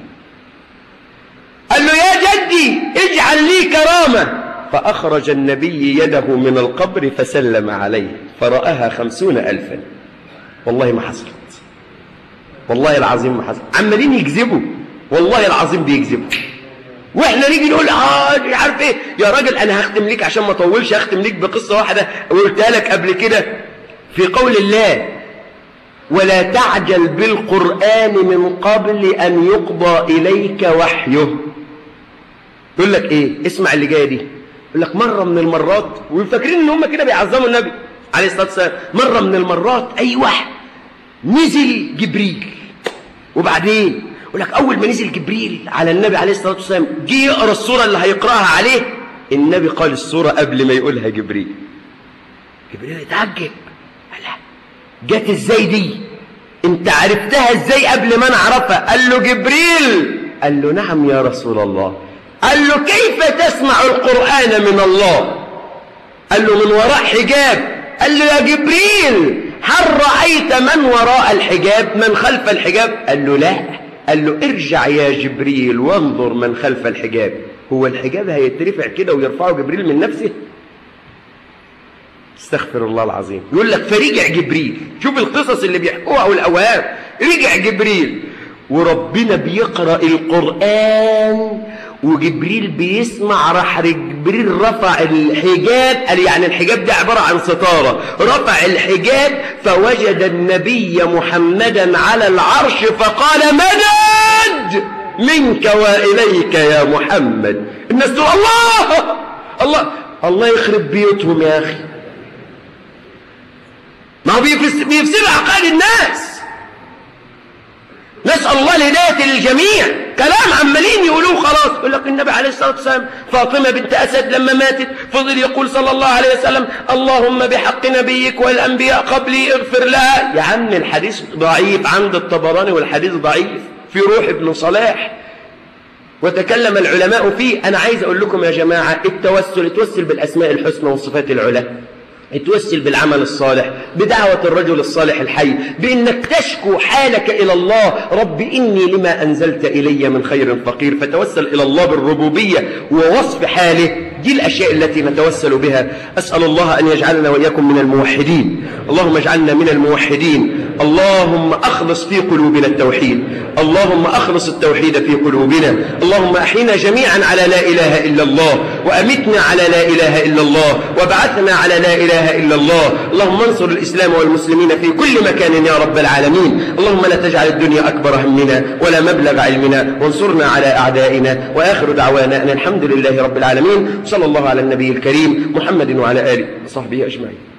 Speaker 1: قال له يا جدي اجعل لي كرامة فأخرج النبي يده من القبر فسلم عليه فرآها خمسون ألفا والله ما حصلت والله العظيم ما حصلت عمالين يكذبوا والله العظيم بيكذبوا واحنا نيجي نقول اه مش عارف ايه يا راجل انا هختم ليك عشان ما اطولش هختم ليك بقصه واحده قلتها لك قبل كده في قول الله ولا تعجل بالقران من قبل ان يقضى اليك وحيه يقول لك ايه اسمع اللي جايه دي يقول لك مره من المرات وفاكرين ان هم كده بيعظموا النبي عليه الصلاه والسلام مره من المرات ايوه نزل جبريل وبعدين يقول لك أول ما نزل جبريل على النبي عليه الصلاة والسلام جه يقرأ الصورة اللي هيقرأها عليه النبي قال الصورة قبل ما يقولها جبريل جبريل اتعجب لا جت ازاي دي انت عرفتها ازاي قبل ما انا اعرفها قال له جبريل قال له نعم يا رسول الله قال له كيف تسمع القرآن من الله قال له من وراء حجاب قال له يا جبريل هل رأيت من وراء الحجاب من خلف الحجاب قال له لا قال له ارجع يا جبريل وانظر من خلف الحجاب هو الحجاب هيترفع كده ويرفعه جبريل من نفسه استغفر الله العظيم يقول لك فرجع جبريل شوف القصص اللي بيحكوها والاوهام رجع جبريل وربنا بيقرأ القرآن وجبريل بيسمع راح جبريل رفع الحجاب قال يعني الحجاب ده عبارة عن ستارة رفع الحجاب فوجد النبي محمدا على العرش فقال مدد منك وإليك يا محمد الناس تقول الله الله الله يخرب بيوتهم يا أخي ما هو بيفسر عقائد الناس نسأل الله الهداية للجميع كلام عمالين يقولوه خلاص يقول لك النبي عليه الصلاة والسلام فاطمة بنت أسد لما ماتت فضل يقول صلى الله عليه وسلم اللهم بحق نبيك والأنبياء قبلي اغفر لها يا عم الحديث ضعيف عند الطبراني والحديث ضعيف في روح ابن صلاح وتكلم العلماء فيه أنا عايز أقول لكم يا جماعة التوسل التوسل بالأسماء الحسنى والصفات العلى اتوسل بالعمل الصالح بدعوة الرجل الصالح الحي بأنك تشكو حالك إلى الله رب إني لما أنزلت إلي من خير فقير فتوسل إلى الله بالربوبية ووصف حاله دي الأشياء التي نتوسل بها أسأل الله أن يجعلنا وإياكم من الموحدين اللهم اجعلنا من الموحدين اللهم أخلص في قلوبنا التوحيد اللهم أخلص التوحيد في قلوبنا اللهم أحينا جميعا على لا إله إلا الله وأمتنا على لا إله إلا الله وابعثنا على لا إله إلا الله اللهم انصر الإسلام والمسلمين في كل مكان يا رب العالمين اللهم لا تجعل الدنيا أكبر همنا ولا مبلغ علمنا وانصرنا على أعدائنا وآخر دعوانا أن الحمد لله رب العالمين صلى الله على النبي الكريم محمد وعلى آله وصحبه أجمعين